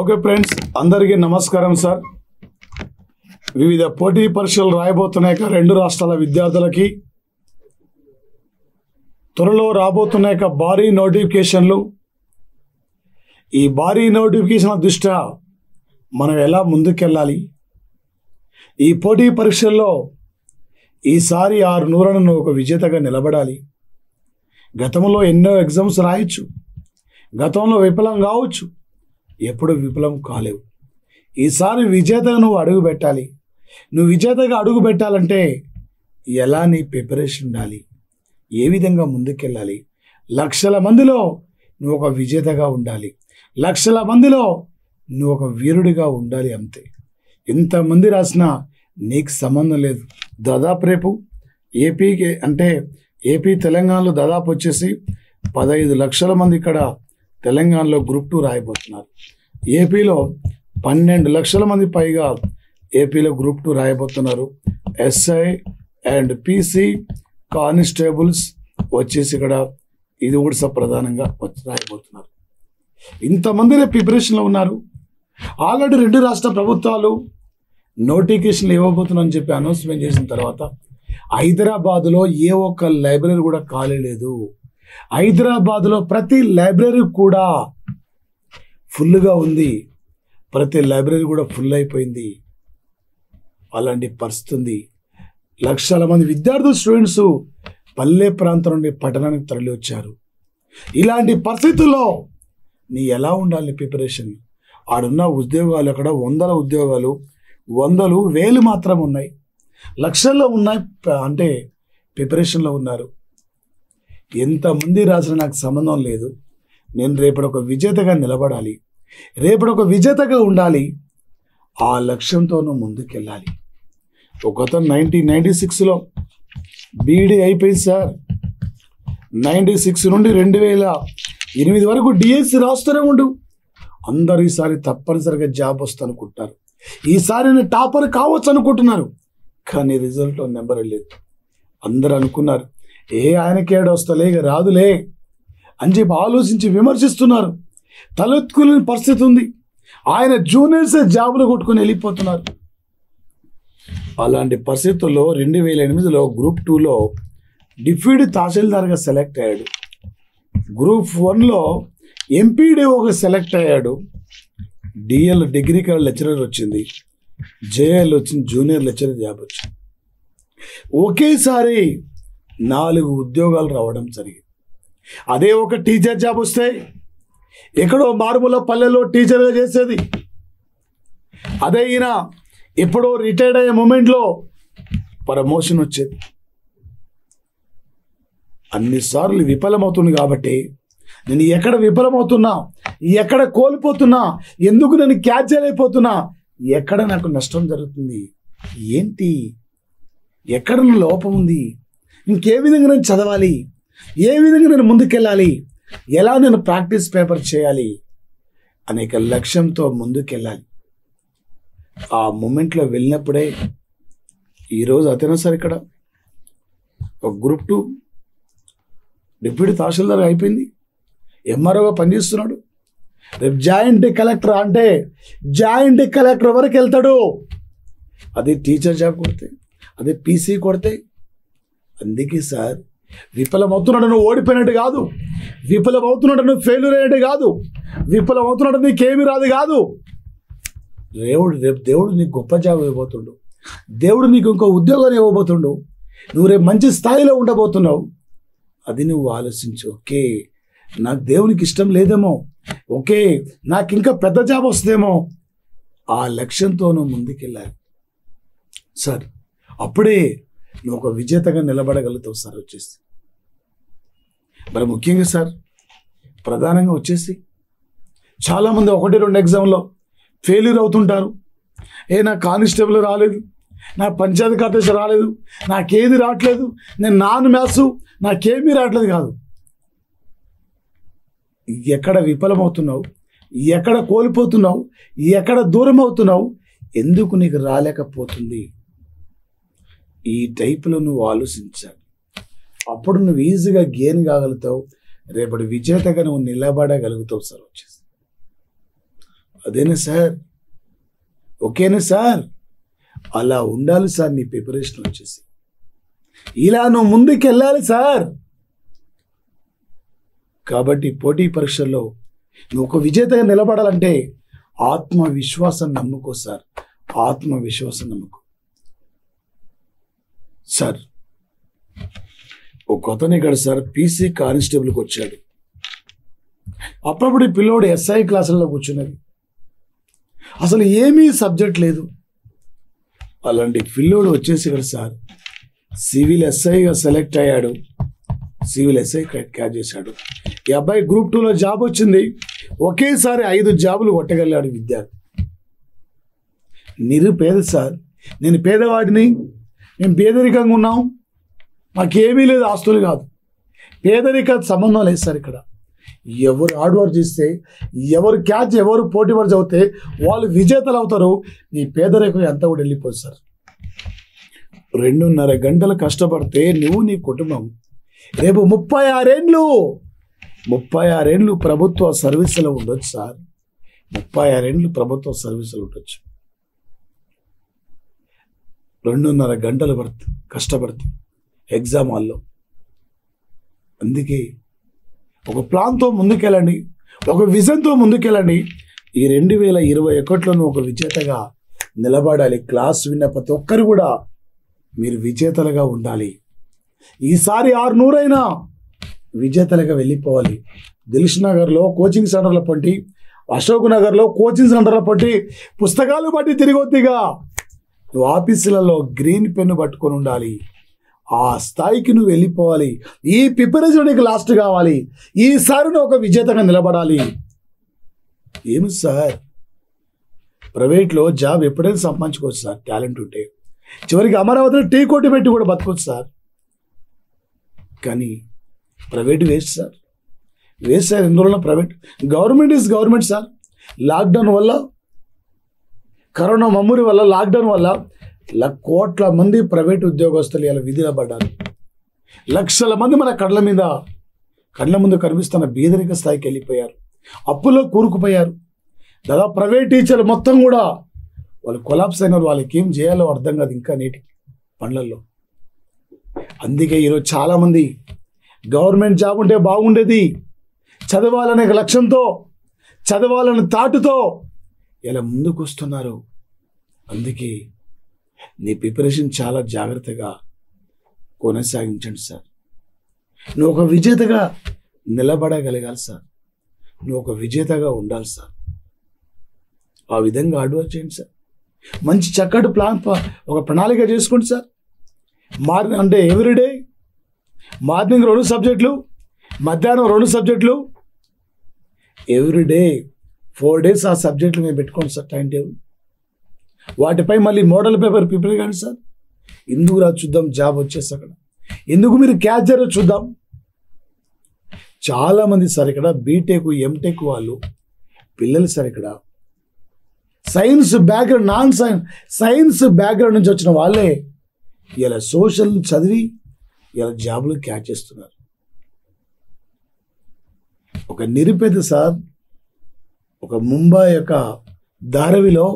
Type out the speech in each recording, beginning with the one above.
okay friends అందరికీ నమస్కారం sir వివిధ పోటీ పరీక్షలు రాయబోతున్న యొక్క రెండు రాష్ట్రాల విద్యార్థులకి త్వరలో రాబోతున్న యొక్క భారీ నోటిఫికేషన్లు ఈ భారీ నోటిఫికేషన్ దృష్ట్యా మనం ఎలా ముందుకెళ్ళాలి ఈ పోటీ పరీక్షల్లో ఈసారి ఆరు నూరను ఒక విజేతగా నిలబడాలి గతంలో ఎన్నో ఎగ్జామ్స్ రాయొచ్చు గతంలో విఫలం కావచ్చు ఎప్పుడు విఫలం కాలేవు ఈసారి విజేతగా నువ్వు అడుగు పెట్టాలి నువ్వు విజేతగా అడుగు పెట్టాలంటే ఎలా నీ ప్రిపరేషన్ ఉండాలి ఏ విధంగా ముందుకెళ్ళాలి లక్షల మందిలో నువ్వు ఒక విజేతగా ఉండాలి లక్షల మందిలో నువ్వు ఒక వీరుడిగా ఉండాలి అంతే ఎంతమంది రాసినా నీకు సంబంధం లేదు దాదాపు రేపు ఏపీకి అంటే ఏపీ తెలంగాణలో దాదాపు వచ్చేసి పదహైదు లక్షల మంది ఇక్కడ తెలంగాణలో గ్రూప్ టూ రాయబోతున్నారు ఏపీలో పన్నెండు లక్షల మంది పైగా ఏపీలో గ్రూప్ టూ రాయబోతున్నారు ఎస్ఐ అండ్ పీసీ కానిస్టేబుల్స్ వచ్చేసి ఇక్కడ ఇది కూడా స- ప్రధానంగా వచ్చి రాయబోతున్నారు ఇంతమంది ప్రిపరేషన్లో ఉన్నారు ఆల్రెడీ రెండు రాష్ట్ర ప్రభుత్వాలు నోటిఫికేషన్లు ఇవ్వబోతున్నారని చెప్పి అనౌన్స్మెంట్ చేసిన తర్వాత హైదరాబాద్లో ఏ ఒక్క లైబ్రరీ కూడా ఖాళీ లేదు హైదరాబాద్లో ప్రతి లైబ్రరీ కూడా ఫుల్గా ఉంది ప్రతి లైబ్రరీ కూడా ఫుల్ అయిపోయింది అలాంటి పరిస్థితి ఉంది లక్షల మంది విద్యార్థులు స్టూడెంట్స్ పల్లె ప్రాంతం నుండి పట్టణానికి తరలి వచ్చారు ఇలాంటి పరిస్థితుల్లో నీ ఎలా ఉండాలి ప్రిపరేషన్ ఆడున్న ఉద్యోగాలు అక్కడ వందల ఉద్యోగాలు వందలు వేలు మాత్రం ఉన్నాయి లక్షల్లో ఉన్నాయి ప- అంటే ప్రిపరేషన్లో ఉన్నారు ఎంతమంది రాసిన నాకు సంబంధం లేదు నేను రేపటి ఒక విజేతగా నిలబడాలి రేపటి ఒక విజేతగా ఉండాలి ఆ లక్ష్యంతో నువ్వు ముందుకెళ్ళాలి ఒక అతను నైన్టీన్ నైంటీ సిక్స్లో బీఈడీ అయిపోయింది సార్ నైంటీ సిక్స్ నుండి రెండు వేల ఎనిమిది వరకు డిఎస్సి రాస్తూనే ఉండు అందరు ఈసారి తప్పనిసరిగా జాబ్ వస్తుంది అనుకుంటారు ఈసారి నేను టాపర్ కావచ్చు అనుకుంటున్నారు కానీ రిజల్ట్ నెంబర్ లేదు అందరు అనుకున్నారు ఏ ఆయనకేడు వస్తలే ఇక రాదులే అని చెప్పి ఆలోచించి విమర్శిస్తున్నారు తలెత్తుకునే పరిస్థితి ఉంది ఆయన జూనియర్సే జాబులు కొట్టుకుని వెళ్ళిపోతున్నారు అలాంటి పరిస్థితుల్లో రెండు వేల ఎనిమిదిలో గ్రూప్ టూలో డిప్యూటీ తహసీల్దార్గా సెలెక్ట్ అయ్యాడు గ్రూప్ వన్లో ఎంపీడీఓగా సెలెక్ట్ అయ్యాడు డిఎల్ డిగ్రీ కాలేజ్ లెక్చరర్ వచ్చింది జేఎల్ వచ్చింది జూనియర్ లెక్చరర్ జాబ్ వచ్చింది ఒకేసారి నాలుగు ఉద్యోగాలు రావడం జరిగింది అదే ఒక టీచర్ జాబ్ వస్తే ఎక్కడో మారుమూల పల్లెలో టీచర్గా చేసేది అదే ఈయన ఎప్పుడో రిటైర్డ్ అయ్యే మూమెంట్లో ప్రమోషన్ వచ్చేది అన్నిసార్లు విఫలమవుతుంది కాబట్టి నేను ఎక్కడ విఫలమవుతున్నా ఎక్కడ కోల్పోతున్నా ఎందుకు నేను క్యాచ్ చేయలేకపోతున్నా ఎక్కడ నాకు నష్టం జరుగుతుంది ఏంటి ఎక్కడ నా లోపం ఉంది ఇంకే విధంగా నేను చదవాలి ఏ విధంగా నేను ముందుకెళ్ళాలి ఎలా నేను ప్రాక్టీస్ పేపర్ చేయాలి అనేక లక్ష్యంతో ముందుకెళ్ళాలి ఆ మూమెంట్లో వెళ్ళినప్పుడే ఈరోజు అతను సార్ ఇక్కడ ఒక గ్రూప్ టూ డిప్యూటీ తహసీల్దార్ అయిపోయింది ఎంఆర్ఓగా పనిచేస్తున్నాడు రేపు జాయింట్ కలెక్టర్ అంటే జాయింట్ కలెక్టర్ వరకు వెళ్తాడు అదే టీచర్ జాబ్ కొడితే అదే పీసీ కొడితే అందుకే సార్ విఫలమవుతున్నాడు నువ్వు ఓడిపోయినట్టు కాదు విఫలమవుతున్నాడు నువ్వు ఫెయిల్యూర్ అయ్యేట్టు కాదు విఫలమవుతున్నాడు నీకేమి రాదు కాదు దేవుడు రేపు దేవుడు నీకు గొప్ప జాబ్ ఇవ్వబోతుండు దేవుడు నీకు ఇంకో ఉద్యోగాన్ని ఇవ్వబోతుండు నువ్వు రేపు మంచి స్థాయిలో ఉండబోతున్నావు అది నువ్వు ఆలోచించు ఓకే నాకు దేవునికి ఇష్టం లేదేమో ఓకే నాకు ఇంకా పెద్ద జాబ్ వస్తుందేమో ఆ లక్ష్యంతో నువ్వు ముందుకెళ్ళాలి సార్ అప్పుడే నువ్వు ఒక విజేతగా నిలబడగలుగుతావు సార్ వచ్చేసి మరి ముఖ్యంగా సార్ ప్రధానంగా వచ్చేసి చాలామంది ఒకటి రెండు ఎగ్జామ్లో ఫెయిల్యూర్ అవుతుంటారు ఏ నా కానిస్టేబుల్ రాలేదు నా పంచాయతీ కార్యదర్శి రాలేదు నాకేది రావట్లేదు నేను నాన్ మ్యాథ్స్ నాకేమీ రావట్లేదు కాదు ఎక్కడ విఫలమవుతున్నావు ఎక్కడ కోల్పోతున్నావు ఎక్కడ దూరం అవుతున్నావు ఎందుకు నీకు రాలేకపోతుంది ఈ టైపులో నువ్వు ఆలోచించాలి అప్పుడు నువ్వు ఈజీగా గెయిన్ కాగలుగుతావు రేపటి విజేతగా నువ్వు నిలబడగలుగుతావు సార్ వచ్చేసి అదేనా సార్ ఓకేనా సార్ అలా ఉండాలి సార్ నీ ప్రిపరేషన్ వచ్చేసి ఇలా నువ్వు ముందుకు వెళ్ళాలి సార్ కాబట్టి పోటీ పరీక్షల్లో నువ్వు ఒక విజేతగా నిలబడాలంటే ఆత్మవిశ్వాసం నమ్ముకో సార్ ఆత్మవిశ్వాసం నమ్ముకో సార్ ఒక అతను ఇక్కడ సార్ పీసీ కానిస్టేబుల్కి వచ్చాడు అప్పుడప్పుడు ఈ పిల్లోడు ఎస్ఐ క్లాసుల్లో కూర్చున్నది అసలు ఏమీ సబ్జెక్ట్ లేదు అలాంటి పిల్లోడు వచ్చేసి ఇక్కడ సార్ సివిల్ ఎస్ఐగా సెలెక్ట్ అయ్యాడు సివిల్ ఎస్ఐ క్యాచ్ చేశాడు ఈ అబ్బాయి గ్రూప్ టూలో జాబ్ వచ్చింది ఒకేసారి ఐదు జాబులు కొట్టగలిగాడు విద్యార్థి నిరుపేద సార్ నేను పేదవాడిని మేము పేదరికంగా ఉన్నాం మాకేమీ లేదు ఆస్తులు కాదు పేదరిక సంబంధం లేదు సార్ ఇక్కడ ఎవరు హార్డ్ వర్క్ చేస్తే ఎవరు క్యాచ్ ఎవరు పోటీ పడి చదివితే వాళ్ళు విజేతలు అవుతారు నీ పేదరికం ఎంత కూడా వెళ్ళిపోదు సార్ రెండున్నర గంటలు కష్టపడితే నువ్వు నీ కుటుంబం రేపు ముప్పై ఆరేండ్లు ముప్పై ఆరేండ్లు ప్రభుత్వ సర్వీసులో ఉండొచ్చు సార్ ముప్పై ఆరేండ్లు ప్రభుత్వ సర్వీసులు ఉండొచ్చు రెండున్నర గంటలు పడుతుంది కష్టపడుతుంది ఎగ్జామ్ హాల్లో అందుకే ఒక ప్లాన్తో ముందుకెళ్ళండి ఒక విజన్తో ముందుకెళ్ళండి ఈ రెండు వేల ఇరవై ఒకటిలోనూ ఒక విజేతగా నిలబడాలి క్లాస్ విన్న ప్రతి ఒక్కరు కూడా మీరు విజేతలుగా ఉండాలి ఈసారి ఆరు నూరైనా విజేతలుగా వెళ్ళిపోవాలి దిల్ష్ నగర్లో కోచింగ్ సెంటర్ల పట్టి అశోక్ నగర్లో కోచింగ్ సెంటర్ల పట్టి పుస్తకాలు పట్టి తిరిగొద్దిగా నువ్వు ఆఫీసులలో గ్రీన్ పెన్ను పట్టుకొని ఉండాలి ఆ స్థాయికి నువ్వు వెళ్ళిపోవాలి ఈ ప్రిపరేషన్ నీకు లాస్ట్ కావాలి ఈసారి నువ్వు ఒక విజేతగా నిలబడాలి ఏమి సార్ ప్రైవేట్లో జాబ్ ఎప్పుడైనా సంపాదించుకోవచ్చు సార్ టాలెంట్ ఉంటే చివరికి అమరావతిలో టీ కొట్టి పెట్టి కూడా బతకొచ్చు సార్ కానీ private waste sir waste sir ఎందువల్ల private government is government sir lockdown వల్ల కరోనా మమ్మూరి వల్ల లాక్డౌన్ వల్ల ల- కోట్ల మంది ప్రైవేట్ ఉద్యోగస్తులు ఇలా విధిలో పడ్డారు లక్షల మంది మన కళ్ళ మీద కళ్ళ ముందు కనిపిస్తున్న బీదరిక స్థాయికి వెళ్ళిపోయారు అప్పులో కూరుకుపోయారు దాదాపు ప్రైవేట్ టీచర్లు మొత్తం కూడా వాళ్ళు కొలాప్స్ అయినారు వాళ్ళకి ఏం చేయాలో అర్థం కాదు ఇంకా నేటి పనులలో అందుకే ఈరోజు చాలామంది గవర్నమెంట్ జాబ్ ఉంటే బాగుండేది చదవాలనే ఒక లక్ష్యంతో చదవాలనే తాటుతో ఇలా ముందుకు వస్తున్నారు అందుకే నీ ప్రిపరేషన్ చాలా జాగ్రత్తగా కొనసాగించండి సార్ నువ్వు ఒక విజేతగా నిలబడగలగాలి సార్ నువ్వు ఒక విజేతగా ఉండాలి సార్ ఆ విధంగా హార్డ్ వర్క్ చేయండి సార్ మంచి చక్కటి ప్లాన్ ప- ఒక ప్రణాళిక చేసుకోండి సార్ మార్నింగ్ అంటే ఎవ్రీడే మార్నింగ్ రెండు సబ్జెక్టులు మధ్యాహ్నం రెండు సబ్జెక్టులు ఎవ్రీడే ఫోర్ డేస్ ఆ సబ్జెక్టులు మేము పెట్టుకోండి సార్ టైం టేబుల్ వాటిపై మళ్ళీ మోడల్ పేపర్ ప్రిపేర్ కానీ సార్ ఎందుకు రా చూద్దాం జాబ్ వచ్చేసి అక్కడ ఎందుకు మీరు క్యాచ్ చేయరో చూద్దాం చాలా మంది సార్ ఇక్కడ బీటెక్ ఎంటెక్ వాళ్ళు పిల్లలు సార్ ఇక్కడ science background non science science background నుంచి వచ్చిన వాళ్ళే ఇలా సోషల్ చదివి ఇలా జాబులు క్యాచ్ చేస్తున్నారు ఒక నిరుపేద సార్ ఒక ముంబై యొక్క ధారవిలో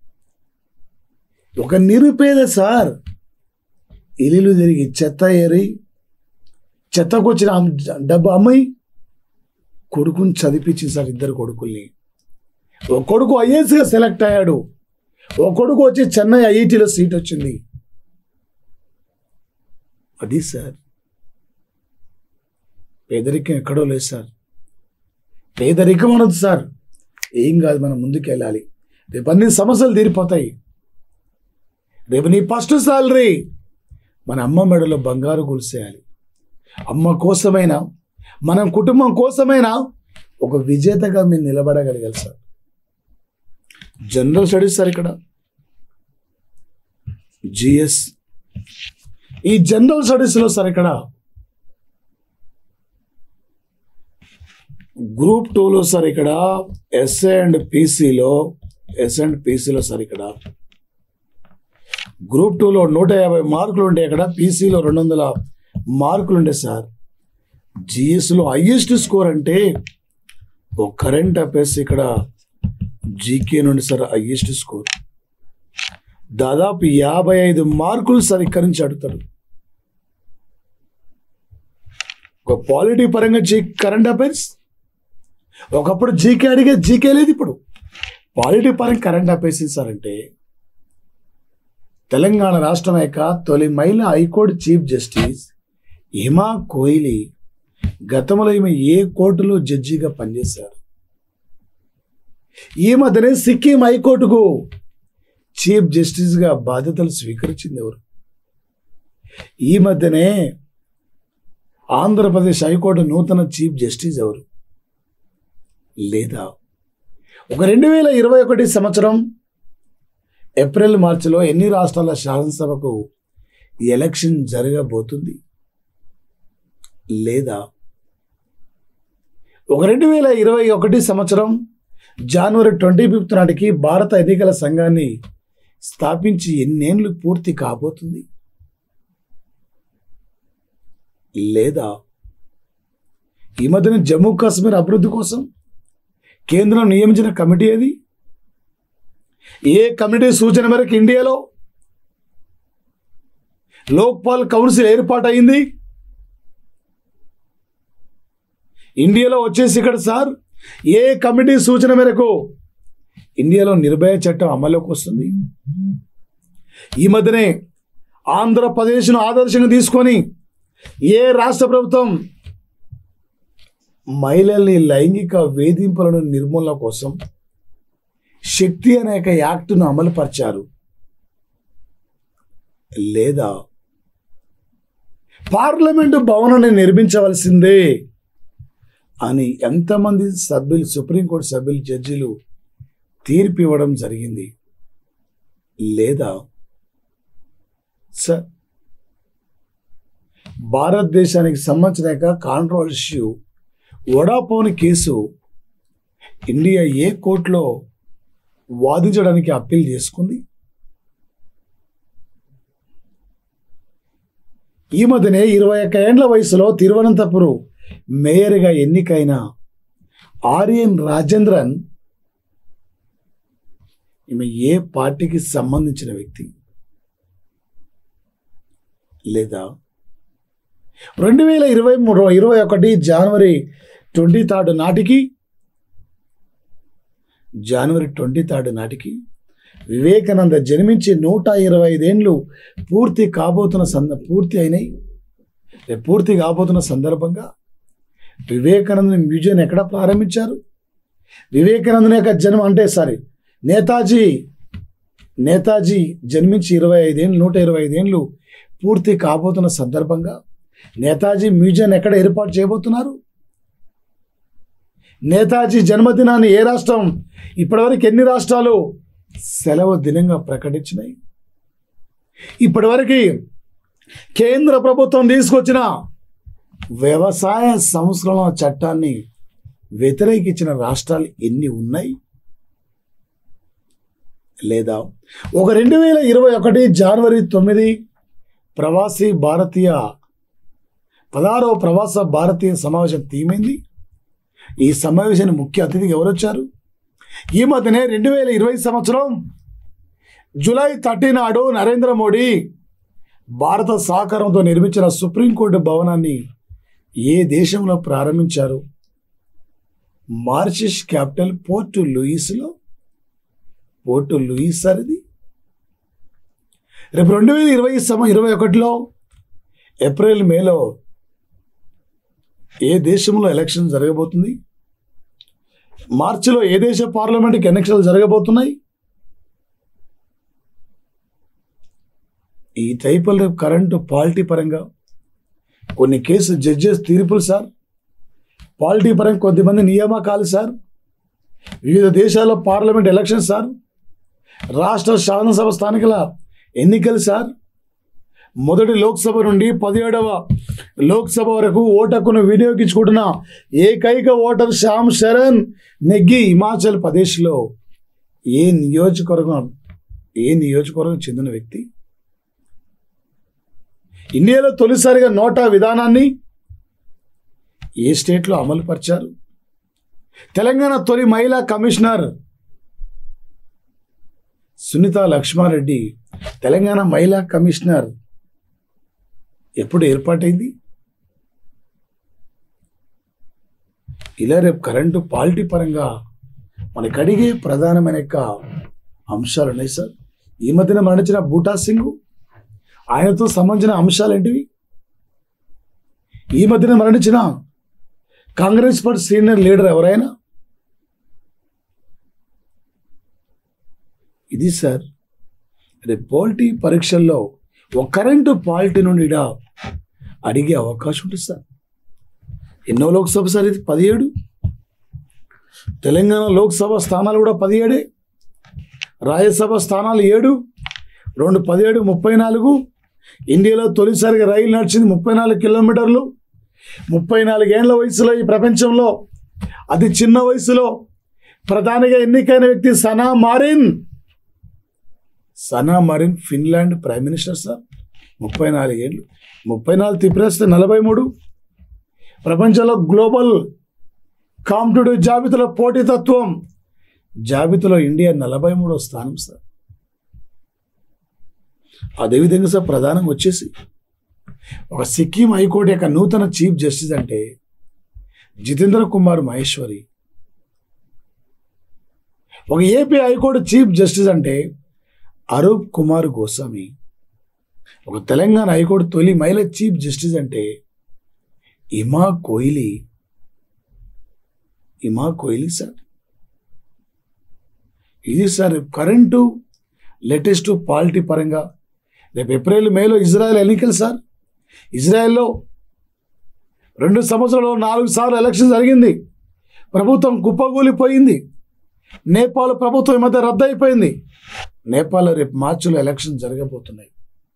ఒక నిరుపేద సార్ ఇల్లు తిరిగి చెత్త ఏరి చెత్తకొచ్చిన అమ్- డబ్బు అమ్మాయి కొడుకుని చదివించింది సార్ ఇద్దరు కొడుకుల్ని ఒక కొడుకు ఐఏఎస్గా సెలెక్ట్ అయ్యాడు ఒక కొడుకు వచ్చి చెన్నై ఐఐటిలో సీట్ వచ్చింది అది సార్ పేదరికం ఎక్కడో లేదు సార్ పేదరికం అనదు సార్ ఏం కాదు మనం ముందుకు వెళ్ళాలి రేపు అన్ని సమస్యలు తీరిపోతాయి రేపు నీ ఫస్ట్ సాలరీ మన అమ్మ మెడలో బంగారు గొలుసేయాలి అమ్మ కోసమైనా మన కుటుంబం కోసమైనా ఒక విజేతగా మీరు నిలబడగలిగారు సార్ జనరల్ స్టడీస్ సార్ ఇక్కడ జిఎస్ ఈ జనరల్ స్టడీస్లో సార్ ఇక్కడ గ్రూప్ టూలో సార్ ఇక్కడ ఎస్ఏ అండ్ పీసీలో ఎస్ అండ్ పీసీలో సార్ ఇక్కడ గ్రూప్ టూలో నూట యాభై మార్కులు ఉండే ఇక్కడ పీసీలో రెండు వందల మార్కులు ఉండే సార్ జిఎస్లో హైయెస్ట్ స్కోర్ అంటే ఓ కరెంట్ అఫైర్స్ ఇక్కడ జీకే నుండి సార్ హయ్యెస్ట్ స్కోర్ దాదాపు యాభై ఐదు మార్కులు సార్ ఇక్కడి నుంచి అడుగుతాడు ఒక పాలిటీ పరంగా జీ కరెంట్ అఫైర్స్ ఒకప్పుడు జీకే అడిగే జీకే లేదు ఇప్పుడు పాలిటీ పరంగా కరెంట్ అఫైర్స్ సార్ అంటే తెలంగాణ రాష్ట్రం యొక్క తొలి మహిళా high court chief justice Hima Kohli గతంలో ఈమె ఏ కోర్టులో జడ్జిగా పనిచేశారు ఈ మధ్యనే సిక్కిం హైకోర్టుకు చీఫ్ జస్టిస్గా బాధ్యతలు స్వీకరించింది ఎవరు ఈ మధ్యనే ఆంధ్రప్రదేశ్ హైకోర్టు నూతన చీఫ్ జస్టిస్ ఎవరు లేదా ఒక రెండు వేల ఇరవై ఒకటి సంవత్సరం ఏప్రిల్ మార్చిలో ఎన్ని రాష్ట్రాల శాసనసభకు ఎలక్షన్ జరగబోతుంది లేదా ఒక రెండు వేల ఇరవై ఒకటి సంవత్సరం జనవరి ట్వంటీ ఫిఫ్త్ నాటికి భారత ఎన్నికల సంఘాన్ని స్థాపించి ఎన్నేళ్ళు పూర్తి కాబోతుంది లేదా ఈ మధ్యన జమ్మూ కాశ్మీర్ అభివృద్ధి కోసం కేంద్రం నియమించిన కమిటీ అది ఏ కమిటీ సూచన మేరకు ఇండియాలో లోక్పాల్ కౌన్సిల్ ఏర్పాటైంది ఇండియాలో వచ్చేసి ఇక్కడ సార్ ఏ కమిటీ సూచన మేరకు ఇండియాలో నిర్భయ చట్టం అమల్లోకి వస్తుంది ఈ మధ్యనే ఆంధ్రప్రదేశ్ను ఆదర్శంగా తీసుకొని ఏ రాష్ట్ర ప్రభుత్వం మహిళల్ని లైంగిక వేధింపులను నిర్మూలన కోసం శక్తి అనే ఒక యాక్ట్ను అమలుపరిచారు లేదా పార్లమెంటు భవనాన్ని నిర్మించవలసిందే అని ఎంతమంది సభ్యులు సుప్రీంకోర్టు సభ్యులు జడ్జిలు తీర్పు ఇవ్వడం జరిగింది లేదా సార్ భారతదేశానికి సంబంధించిన కాంట్రవర్సీ వడాపోన్ కేసు ఇండియా ఏ కోర్టులో వాదించడానికి అప్పీల్ చేసుకుంది ఈ మధ్యనే ఇరవై ఒక్క ఏండ్ల వయసులో తిరువనంతపురం మేయర్గా ఎన్నికైన ఆర్యన్ రాజేంద్రన్ ఈమె ఏ పార్టీకి సంబంధించిన వ్యక్తి లేదా రెండు వేల ఇరవై మూడు ఇరవై ఒకటి జనవరి ట్వంటీ థర్డ్ నాటికి జనవరి ట్వంటీ థర్డ్ నాటికి వివేకానంద జన్మించి నూట ఇరవై ఐదేండ్లు పూర్తి కాబోతున్న సంద పూర్తి అయినాయి రేపు పూర్తి కాబోతున్న సందర్భంగా వివేకానంద మ్యూజియం ఎక్కడ ప్రారంభించారు వివేకానందుని యొక్క జన్మ అంటే సారీ నేతాజీ నేతాజీ జన్మించి ఇరవై ఐదేళ్ళు నూట ఇరవై ఐదేళ్ళు పూర్తి కాబోతున్న సందర్భంగా నేతాజీ మ్యూజియం ఎక్కడ ఏర్పాటు చేయబోతున్నారు నేతాజీ జన్మదినాన్ని ఏ రాష్ట్రం ఇప్పటివరకు ఎన్ని రాష్ట్రాలు సెలవు దినంగా ప్రకటించినాయి ఇప్పటివరకు కేంద్ర ప్రభుత్వం తీసుకొచ్చిన వ్యవసాయ సంస్కరణ చట్టాన్ని వ్యతిరేకించిన రాష్ట్రాలు ఎన్ని ఉన్నాయి లేదా ఒక రెండు వేల ఇరవై ఒకటి జనవరి తొమ్మిది ప్రవాసీ భారతీయ పదహారవ ప్రవాస భారతీయ సమావేశం థీమైంది ఈ సమావేశానికి ముఖ్య అతిథిగా ఎవరు వచ్చారు ఈ మధ్యనే రెండు వేల ఇరవై సంవత్సరం జూలై థర్టీ నాడు నరేంద్ర మోడీ భారత సహకారంతో నిర్మించిన సుప్రీంకోర్టు భవనాన్ని ఏ దేశంలో ప్రారంభించారు మార్చిష్ క్యాపిటల్ పోర్టు లూయిస్లో పోర్టు లూయిస్ సార్ ఇది రేపు రెండు వేల ఇరవై సమ ఇరవై ఒకటిలో ఏప్రిల్ మేలో ఏ దేశంలో ఎలక్షన్ జరగబోతుంది మార్చిలో ఏ దేశ పార్లమెంట్కి ఎన్నికలు జరగబోతున్నాయి ఈ టైపుల రేపు కరెంటు పాలిటీ పరంగా కొన్ని కేసు జడ్జెస్ తీర్పులు సార్ పాలిటీ పరంగా కొద్దిమంది నియామకాలు సార్ వివిధ దేశాల్లో పార్లమెంట్ ఎలక్షన్ సార్ రాష్ట్ర శాసనసభ స్థానికల ఎన్నికలు సార్ మొదటి లోక్సభ నుండి పదిహేడవ లోక్సభ వరకు ఓటకును వినియోగించుకుంటున్న ఏకైక ఓటర్ శ్యామ్ శరణ్ నెగ్గి హిమాచల్ ప్రదేశ్లో ఏ నియోజకవర్గం ఏ నియోజకవర్గం చెందిన వ్యక్తి ఇండియాలో తొలిసారిగా నోటా విధానాన్ని ఏ స్టేట్లో అమలుపరిచారు తెలంగాణ తొలి మహిళా కమిషనర్ సునీత లక్ష్మారెడ్డి తెలంగాణ మహిళా కమిషనర్ ఎప్పుడు ఏర్పాటైంది ఇలా రేపు కరెంటు పాలిటీ పరంగా మనకు అడిగే ప్రధానమైన యొక్క అంశాలు ఉన్నాయి సార్ ఈ మధ్యన మరణించిన బూటా సింగ్ ఆయనతో సంబంధించిన అంశాలు ఏంటివి ఈ మధ్యన మరణించిన కాంగ్రెస్ పార్టీ సీనియర్ లీడర్ ఎవరైనా ఇది సార్ రేపు పాలిటీ పరీక్షల్లో ఒక కరెంటు పాలిటీ నుండి ఈడ అడిగే అవకాశం ఉంటుంది సార్ ఎన్నో లోక్సభ సార్ ఇది పదిహేడు తెలంగాణ లోక్సభ స్థానాలు కూడా పదిహేడే రాజ్యసభ స్థానాలు ఏడు రెండు పదిహేడు ముప్పై నాలుగు ఇండియాలో తొలిసారిగా రైలు నడిచింది ముప్పై నాలుగు కిలోమీటర్లు ముప్పై నాలుగేళ్ల వయసులో ఈ ప్రపంచంలో అతి చిన్న వయసులో ప్రధానిగా ఎన్నికైన వ్యక్తి Sanna Marin Sanna Marin Finland prime minister sir ముప్పై నాలుగేళ్ళు ముప్పై నాలుగు తిప్పేస్తే నలభై మూడు ప్రపంచంలో గ్లోబల్ కాంపిటేటివ్ జాబితాలో పోటీతత్వం జాబితాలో ఇండియా నలభై మూడో స్థానం సార్ అదేవిధంగా సార్ ప్రధానంగా వచ్చేసి ఒక సిక్కిం హైకోర్టు యొక్క నూతన చీఫ్ జస్టిస్ అంటే జితేంద్ర కుమార్ మహేశ్వరి ఒక ఏపీ హైకోర్టు చీఫ్ జస్టిస్ అంటే అరూప్ కుమార్ గోస్వామి ఒక తెలంగాణ హైకోర్టు తొలి మహిళ చీఫ్ జస్టిస్ అంటే ఇమా కోహ్లీ ఇమా కోహ్లీ సార్ ఇది సార్ కరెంటు లేటెస్ట్ పాలిటీ పరంగా రేపు ఏప్రిల్ మేలో ఇజ్రాయెల్ ఎన్నికలు సార్ ఇజ్రాయెల్లో రెండు సంవత్సరాలు నాలుగు సార్లు ఎలక్షన్ జరిగింది ప్రభుత్వం కుప్పగూలిపోయింది నేపాల్ ప్రభుత్వం ఈ మధ్య రద్దయిపోయింది నేపాల్లో రేపు మార్చిలో ఎలక్షన్ జరగబోతున్నాయి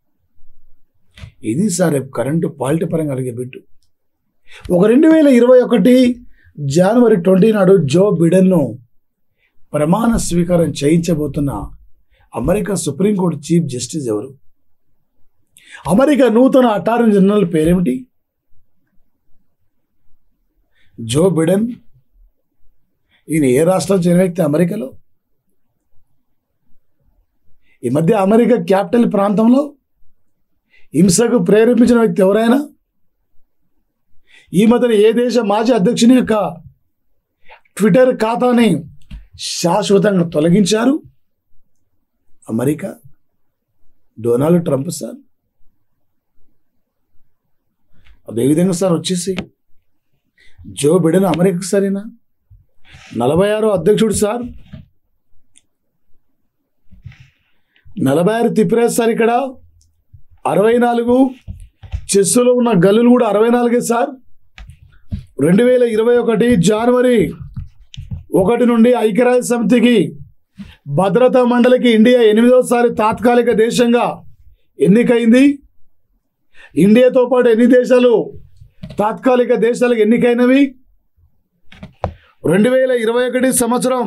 ఇది సార్ రేపు కరెంటు పాలిటీ పరంగా అడిగే బిట్టు ఒక రెండు వేల ఇరవై ఒకటి జనవరి ట్వంటీ నాడు జో బిడెన్ను ప్రమాణ స్వీకారం చేయించబోతున్న అమెరికా సుప్రీంకోర్టు చీఫ్ జస్టిస్ ఎవరు అమెరికా నూతన అటార్నీ జనరల్ పేరేమిటి జో బిడెన్ ఈయన ఏ రాష్ట్రం చెందిన వ్యక్తి అమెరికాలో ఈ మధ్య అమెరికా క్యాపిటల్ ప్రాంతంలో హింసకు ప్రేరేపించిన వ్యక్తి ఎవరైనా ఈ మధ్యన ఏ దేశ మాజీ అధ్యక్షుని యొక్క ట్విట్టర్ ఖాతాని శాశ్వతంగా తొలగించారు అమెరికా డొనాల్డ్ ట్రంప్ సార్ అదేవిధంగా సార్ వచ్చేసి జో బిడెన్ అమెరికా సరేనా నలభై ఆరో అధ్యక్షుడు సార్ నలభై ఆరు తిప్పిరాజ్ సార్ ఇక్కడ అరవై నాలుగు చెస్సులో ఉన్న గల్లులు కూడా అరవై నాలుగే సార్ రెండు వేల ఇరవై ఒకటి జనవరి ఒకటి నుండి ఐక్యరాజ్య సమితికి భద్రతా మండలికి ఇండియా ఎనిమిదవసారి తాత్కాలిక దేశంగా ఎన్నికైంది ఇండియాతో పాటు ఎన్ని దేశాలు తాత్కాలిక దేశాలకు ఎన్నికైనవి రెండు వేల ఇరవై ఒకటి సంవత్సరం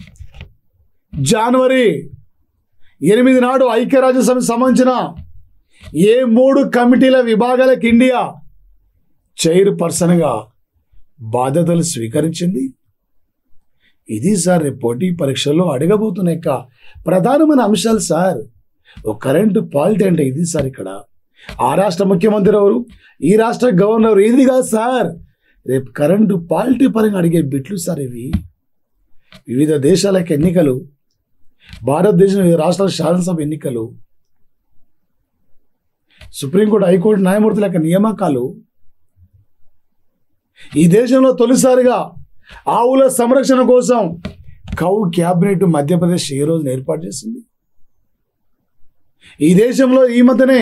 జనవరి ఎనిమిది నాడు ఐక్యరాజ్య సమితి సంబంధించిన ఏ మూడు కమిటీల విభాగాలకు ఇండియా చైర్ పర్సన్గా బాధ్యతలు స్వీకరించింది ఇది సార్ రేపు పోటీ పరీక్షల్లో అడగబోతున్న యొక్క ప్రధానమైన అంశాలు సార్ ఒక కరెంటు పాలిటీ అంటే ఇది సార్ ఇక్కడ ఆ రాష్ట్ర ముఖ్యమంత్రి ఎవరు ఈ రాష్ట్ర గవర్నర్ ఇది కాదు సార్ రేపు కరెంటు పాలిటీ పరంగా అడిగే బిట్లు సార్ ఇవి వివిధ దేశాలకు ఎన్నికలు భారతదేశం వివిధ రాష్ట్రాల శాసనసభ ఎన్నికలు సుప్రీంకోర్టు హైకోర్టు న్యాయమూర్తుల యొక్క నియామకాలు ఈ దేశంలో తొలిసారిగా ఆవుల సంరక్షణ కోసం కౌ క్యాబినెట్ మధ్యప్రదేశ్ ఏ రోజున ఏర్పాటు చేసింది ఈ దేశంలో ఈ మధ్యనే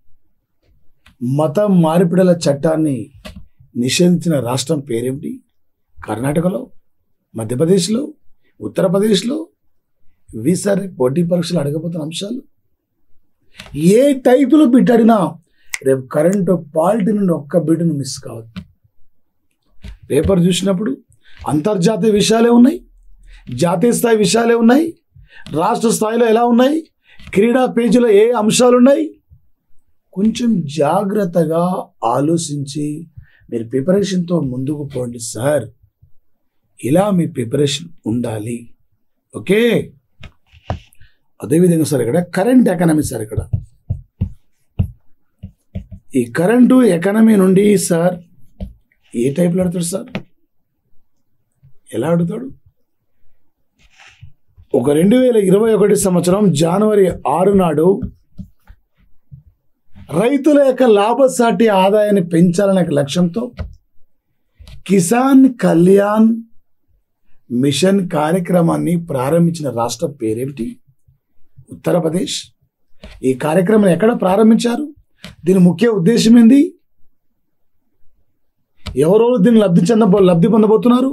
మత మార్పిడుల చట్టాన్ని నిషేధించిన రాష్ట్రం పేరేమిటి కర్ణాటకలో మధ్యప్రదేశ్లో ఉత్తరప్రదేశ్లో ఇవి సరే పోటీ పరీక్షలు అడగబోతున్న అంశాలు ఏ టైపులో బిట్ అడిగినా రేపు కరెంటు పాలిటీ నుండి ఒక్క బిడ్డను మిస్ కావద్దు పేపర్ చూసినప్పుడు అంతర్జాతీయ విషయాలే ఉన్నాయి జాతీయ స్థాయి విషయాలే ఉన్నాయి రాష్ట్ర స్థాయిలో ఎలా ఉన్నాయి క్రీడా పేజీలో ఏ అంశాలు ఉన్నాయి కొంచెం జాగ్రత్తగా ఆలోచించి మీరు ప్రిపరేషన్తో ముందుకు పోండి సార్ ఇలా మీ ప్రిపరేషన్ ఉండాలి ఓకే అదేవిధంగా సార్ ఇక్కడ కరెంట్ ఎకానమీ సార్ ఇక్కడ ఈ కరెంటు ఎకానమీ నుండి సార్ ఏ టైప్లో అడుగుతాడు సార్ ఎలా అడుగుతాడు ఒక రెండు వేల ఇరవై ఒకటి సంవత్సరం జనవరి ఆరు నాడు రైతుల యొక్క లాభసాటి ఆదాయాన్ని పెంచాలనే లక్ష్యంతో కిసాన్ కళ్యాణ్ మిషన్ కార్యక్రమాన్ని ప్రారంభించిన రాష్ట్రం పేరేమిటి ఉత్తరప్రదేశ్ ఈ కార్యక్రమం ఎక్కడ ప్రారంభించారు దీని ముఖ్య ఉద్దేశం ఏంది ఎవరెవరు దీన్ని లబ్ధి చెందబో లబ్ధి పొందబోతున్నారు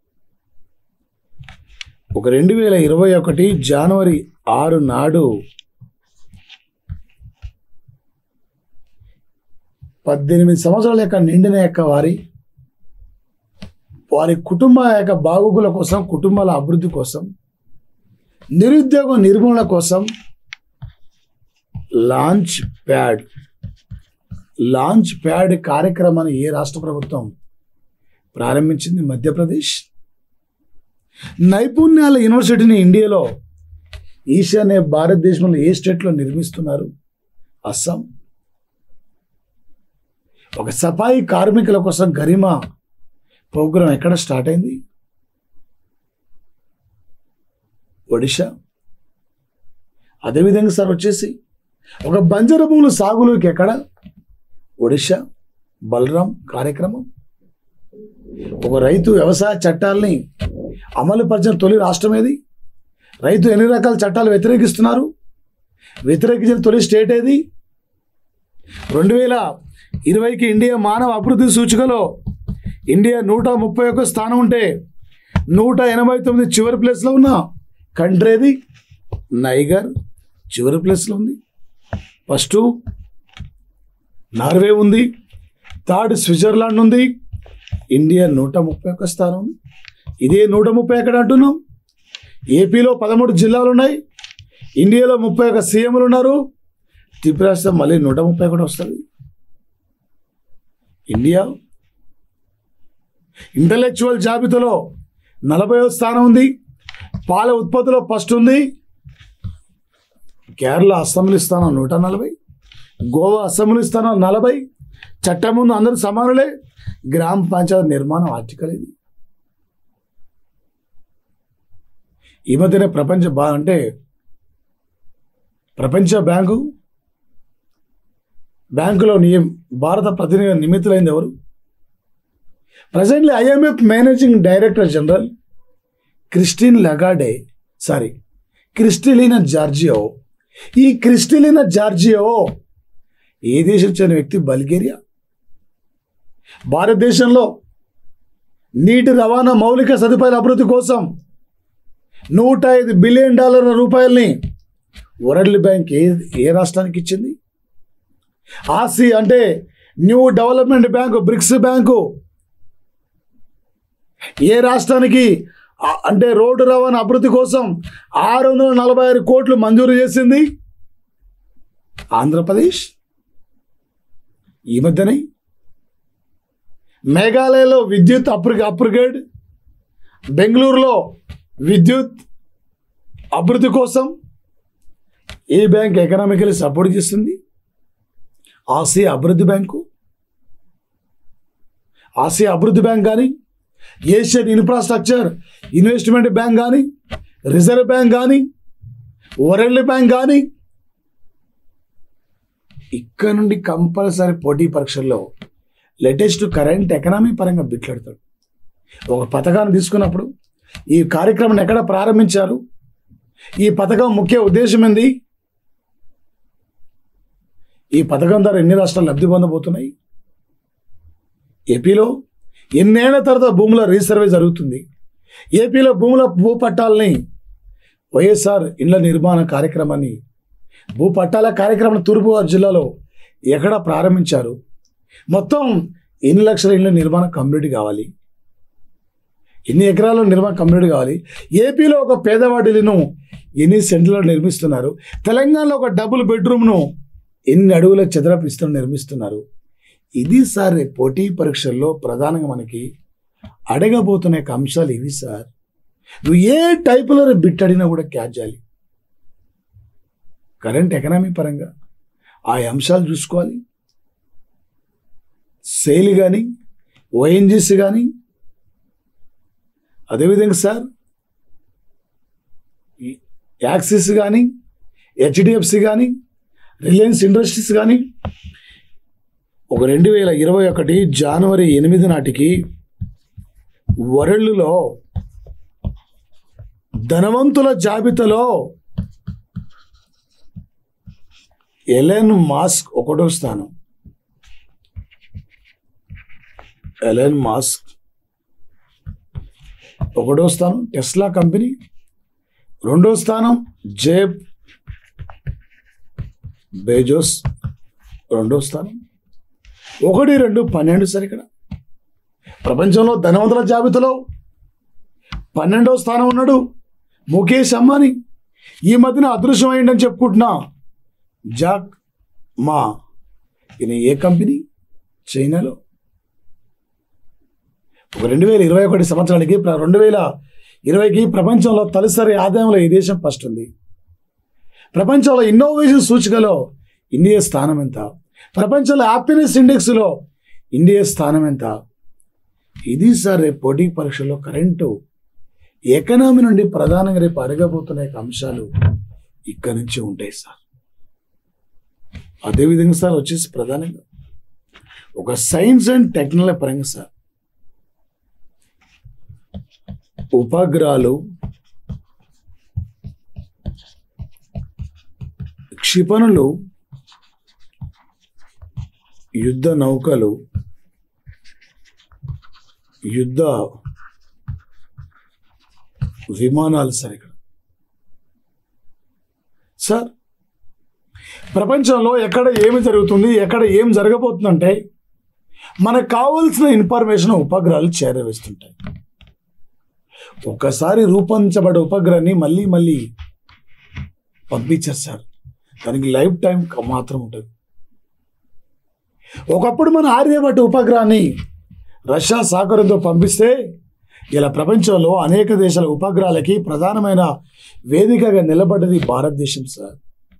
ఒక రెండు వేల ఇరవై ఒకటి జనవరి ఆరు నాడు పద్దెనిమిది సంవత్సరాల యొక్క నిండిన యొక్క వారి వారి కుటుంబ యొక్క బాగోగుల కోసం కుటుంబాల అభివృద్ధి కోసం నిరుద్యోగ నిర్మూలన కోసం లాంచ్ ప్యాడ్ లాంచ్ ప్యాడ్ కార్యక్రమాన్ని ఏ రాష్ట్ర ప్రభుత్వం ప్రారంభించింది మధ్యప్రదేశ్ నైపుణ్యాల యూనివర్సిటీని ఇండియాలో ఈశాన్య భారతదేశంలో ఏ స్టేట్లో నిర్మిస్తున్నారు అస్సాం ఒక సఫాయి కార్మికుల కోసం గరిమా ప్రోగ్రాం ఎక్కడ స్టార్ట్ అయింది ఒడిషా అదేవిధంగా సార్ వచ్చేసి ఒక బంజర భూముల సాగులోకి ఎక్కడ ఒడిషా బలరాం కార్యక్రమం ఒక రైతు వ్యవసాయ చట్టాలని అమలు పరిచిన తొలి రాష్ట్రం ఏది రైతు ఎన్ని రకాల చట్టాలు వ్యతిరేకిస్తున్నారు వ్యతిరేకించిన తొలి స్టేట్ ఏది రెండు వేల ఇరవైకి ఇండియా మానవ అభివృద్ధి సూచికలో ఇండియా నూట ముప్పై ఒక్క స్థానం ఉంటే నూట ఎనభై తొమ్మిది చివరి ప్లేస్లో ఉన్న కంట్రీ ఏది నైగర్ చివరి ప్లేస్లో ఉంది ఫస్ట్ నార్వే ఉంది థర్డ్ స్విట్జర్లాండ్ ఉంది ఇండియా నూట ముప్పై ఒక్క స్థానం ఉంది ఇదే నూట ముప్పై ఎక్కడ అంటున్నాం ఏపీలో పదమూడు జిల్లాలు ఉన్నాయి ఇండియాలో ముప్పై ఒక్క సీఎంలు ఉన్నారు త్రిపురాష్ట్రం మళ్ళీ నూట ముప్పై కూడా వస్తుంది ఇండియా ఇంటలెక్చువల్ జాబితాలో నలభై స్థానం ఉంది పాల ఉత్పత్తిలో ఫస్ట్ ఉంది కేరళ అసెంబ్లీ స్థానం నూట నలభై గోవా అసెంబ్లీ స్థానం నలభై చట్టం ముందు అందరూ సమానులే గ్రామ పంచాయతీ నిర్మాణం ఆర్టికల్ ఇది ఈ మధ్యనే ప్రపంచ బా అంటే ప్రపంచ బ్యాంకు బ్యాంకులో నియం భారత ప్రతినిధి నియమితులైంది ఎవరు presently IMF managing director general Christine Lagarde sorry Kristalina Georgieva ఈ క్రిస్టిలినా జార్జియో ఏ దేశం చెందిన వ్యక్తి బల్గేరియా భారతదేశంలో నీటి రవాణా మౌలిక సదుపాయాల అభివృద్ధి కోసం నూట ఐదు బిలియన్ డాలర్ల రూపాయల్ని వరల్డ్ బ్యాంక్ ఏ ఏ రాష్ట్రానికి ఇచ్చింది ఆసి అంటే new development bank BRICS bank ఏ రాష్ట్రానికి ఆ- అంటే రోడ్డు రవాణా అభివృద్ధి కోసం ఆరు వందల నలభై ఆరు కోట్లు మంజూరు చేసింది ఆంధ్రప్రదేశ్ ఈ మధ్యనే మేఘాలయలో విద్యుత్ అప్రి అప్రిగేడ్ బెంగళూరులో విద్యుత్ అభివృద్ధి కోసం ఏ బ్యాంక్ ఎకనామికలీ సపోర్ట్ చేస్తుంది ఆసియా అభివృద్ధి బ్యాంకు ఆసియా అభివృద్ధి బ్యాంక్ కానీ ఏషియన్ ఇన్ఫ్రాస్ట్రక్చర్ ఇన్వెస్ట్మెంట్ బ్యాంక్ కానీ రిజర్వ్ బ్యాంక్ కానీ వరల్డ్ బ్యాంక్ కానీ ఇక్కడ నుండి కంపల్సరీ పోటీ పరీక్షల్లో లేటెస్ట్ కరెంట్ ఎకనామీ పరంగా బిట్లాడతాడు ఒక పథకాన్ని తీసుకున్నప్పుడు ఈ కార్యక్రమం ఎక్కడ ప్రారంభించారు ఈ పథకం ముఖ్య ఉద్దేశం ఏంది ఈ పథకం ద్వారా ఎన్ని రాష్ట్రాలు లబ్ధి పొందబోతున్నాయి ఏపీలో ఎన్నేళ్ల తర్వాత భూముల రీసర్వే జరుగుతుంది ఏపీలో భూముల భూపట్టాలని వైఎస్ఆర్ ఇళ్ల నిర్మాణ కార్యక్రమాన్ని భూపట్టాల కార్యక్రమం తూర్పుగోదావరి జిల్లాలో ఎక్కడ ప్రారంభించారు మొత్తం ఎన్ని లక్షల ఇళ్ళ నిర్మాణం కంప్లీట్ కావాలి ఎన్ని ఎకరాల నిర్మాణం కంప్లీట్ కావాలి ఏపీలో ఒక పేదవాడిలను ఎన్ని సెంట్లలో నిర్మిస్తున్నారు తెలంగాణలో ఒక డబుల్ బెడ్రూమ్ను ఎన్ని అడుగుల చదరపు ఇస్తున్న నిర్మిస్తున్నారు ఇది సార్ రేపు పోటీ పరీక్షల్లో ప్రధానంగా మనకి అడగబోతున్న యొక్క అంశాలు ఇవి సార్ నువ్వు ఏ టైపులో రేపు బిట్ అడిగినా కూడా క్యాచ్ చేయాలి కరెంట్ ఎకనామీ పరంగా ఆ అంశాలు చూసుకోవాలి సేల్ కానీ ఓఎన్జీసీ కానీ అదేవిధంగా సార్ ఈ యాక్సిస్ కానీ హెచ్డిఎఫ్సి కానీ రిలయన్స్ ఇండస్ట్రీస్ కానీ ఒక రెండు వేల ఇరవై ఒకటి జనవరి ఎనిమిది నాటికి వరల్డ్లో ధనవంతుల జాబితాలో ఎలెన్ మాస్క్ ఒకటో స్థానం ఎలెన్ మాస్క్ ఒకటో స్థానం టెస్లా కంపెనీ రెండో స్థానం జేబ్ బేజోస్ రెండో స్థానం ఒకటి రెండు పన్నెండు సార్ ఇక్కడ ప్రపంచంలో ధనవంతుల జాబితాలో పన్నెండో స్థానం ఉన్నాడు ముఖేష్ అంబానీ ఈ మధ్యన అదృశ్యమైందని చెప్పుకుంటున్నా జాక్ మా ఈయన ఏ కంపెనీ చైనాలో ఒక రెండు వేల ఇరవై ఒకటి సంవత్సరానికి ప్ర- రెండు వేల ఇరవైకి ప్రపంచంలో తొలిసారి ఆదాయంలో ఈ దేశం ఫస్ట్ ఉంది ప్రపంచంలో ఇన్నోవేషన్ సూచికలో ఇండియా స్థానం ఎంత ప్రపంచంలో హ్యాపీనెస్ ఇండెక్స్లో ఇండియా స్థానం ఎంత ఇది సార్ రేపు పోటీ పరీక్షల్లో కరెంటు ఎకనామీ నుండి ప్రధానంగా రేపు అడగబోతున్న యొక్క అంశాలు ఇక్కడి నుంచి ఉంటాయి సార్ అదేవిధంగా సార్ వచ్చేసి ప్రధానంగా ఒక సైన్స్ అండ్ టెక్నాలజీ పరంగా సార్ ఉపగ్రహాలు క్షిపణులు యుద్ధ నౌకలు యుద్ధ విమానాలు సార్ ఇక్కడ సార్ ప్రపంచంలో ఎక్కడ ఏమి జరుగుతుంది ఎక్కడ ఏం జరగబోతుందంటే మనకు కావలసిన ఇన్ఫర్మేషన్ ఉపగ్రహాలు చేరవేస్తుంటాయి ఒక్కసారి రూపొందించబడే ఉపగ్రహాన్ని మళ్ళీ మళ్ళీ పంపించారు సార్ దానికి లైఫ్ టైం క- మాత్రం ఉంటుంది ఒకప్పుడు మన ఆర్యభట్ట ఉపగ్రహాన్ని రష్యా సహకారంతో పంపిస్తే ఇలా ప్రపంచంలో అనేక దేశాల ఉపగ్రహాలకి ప్రధానమైన వేదికగా నిలబడ్డది భారతదేశం సార్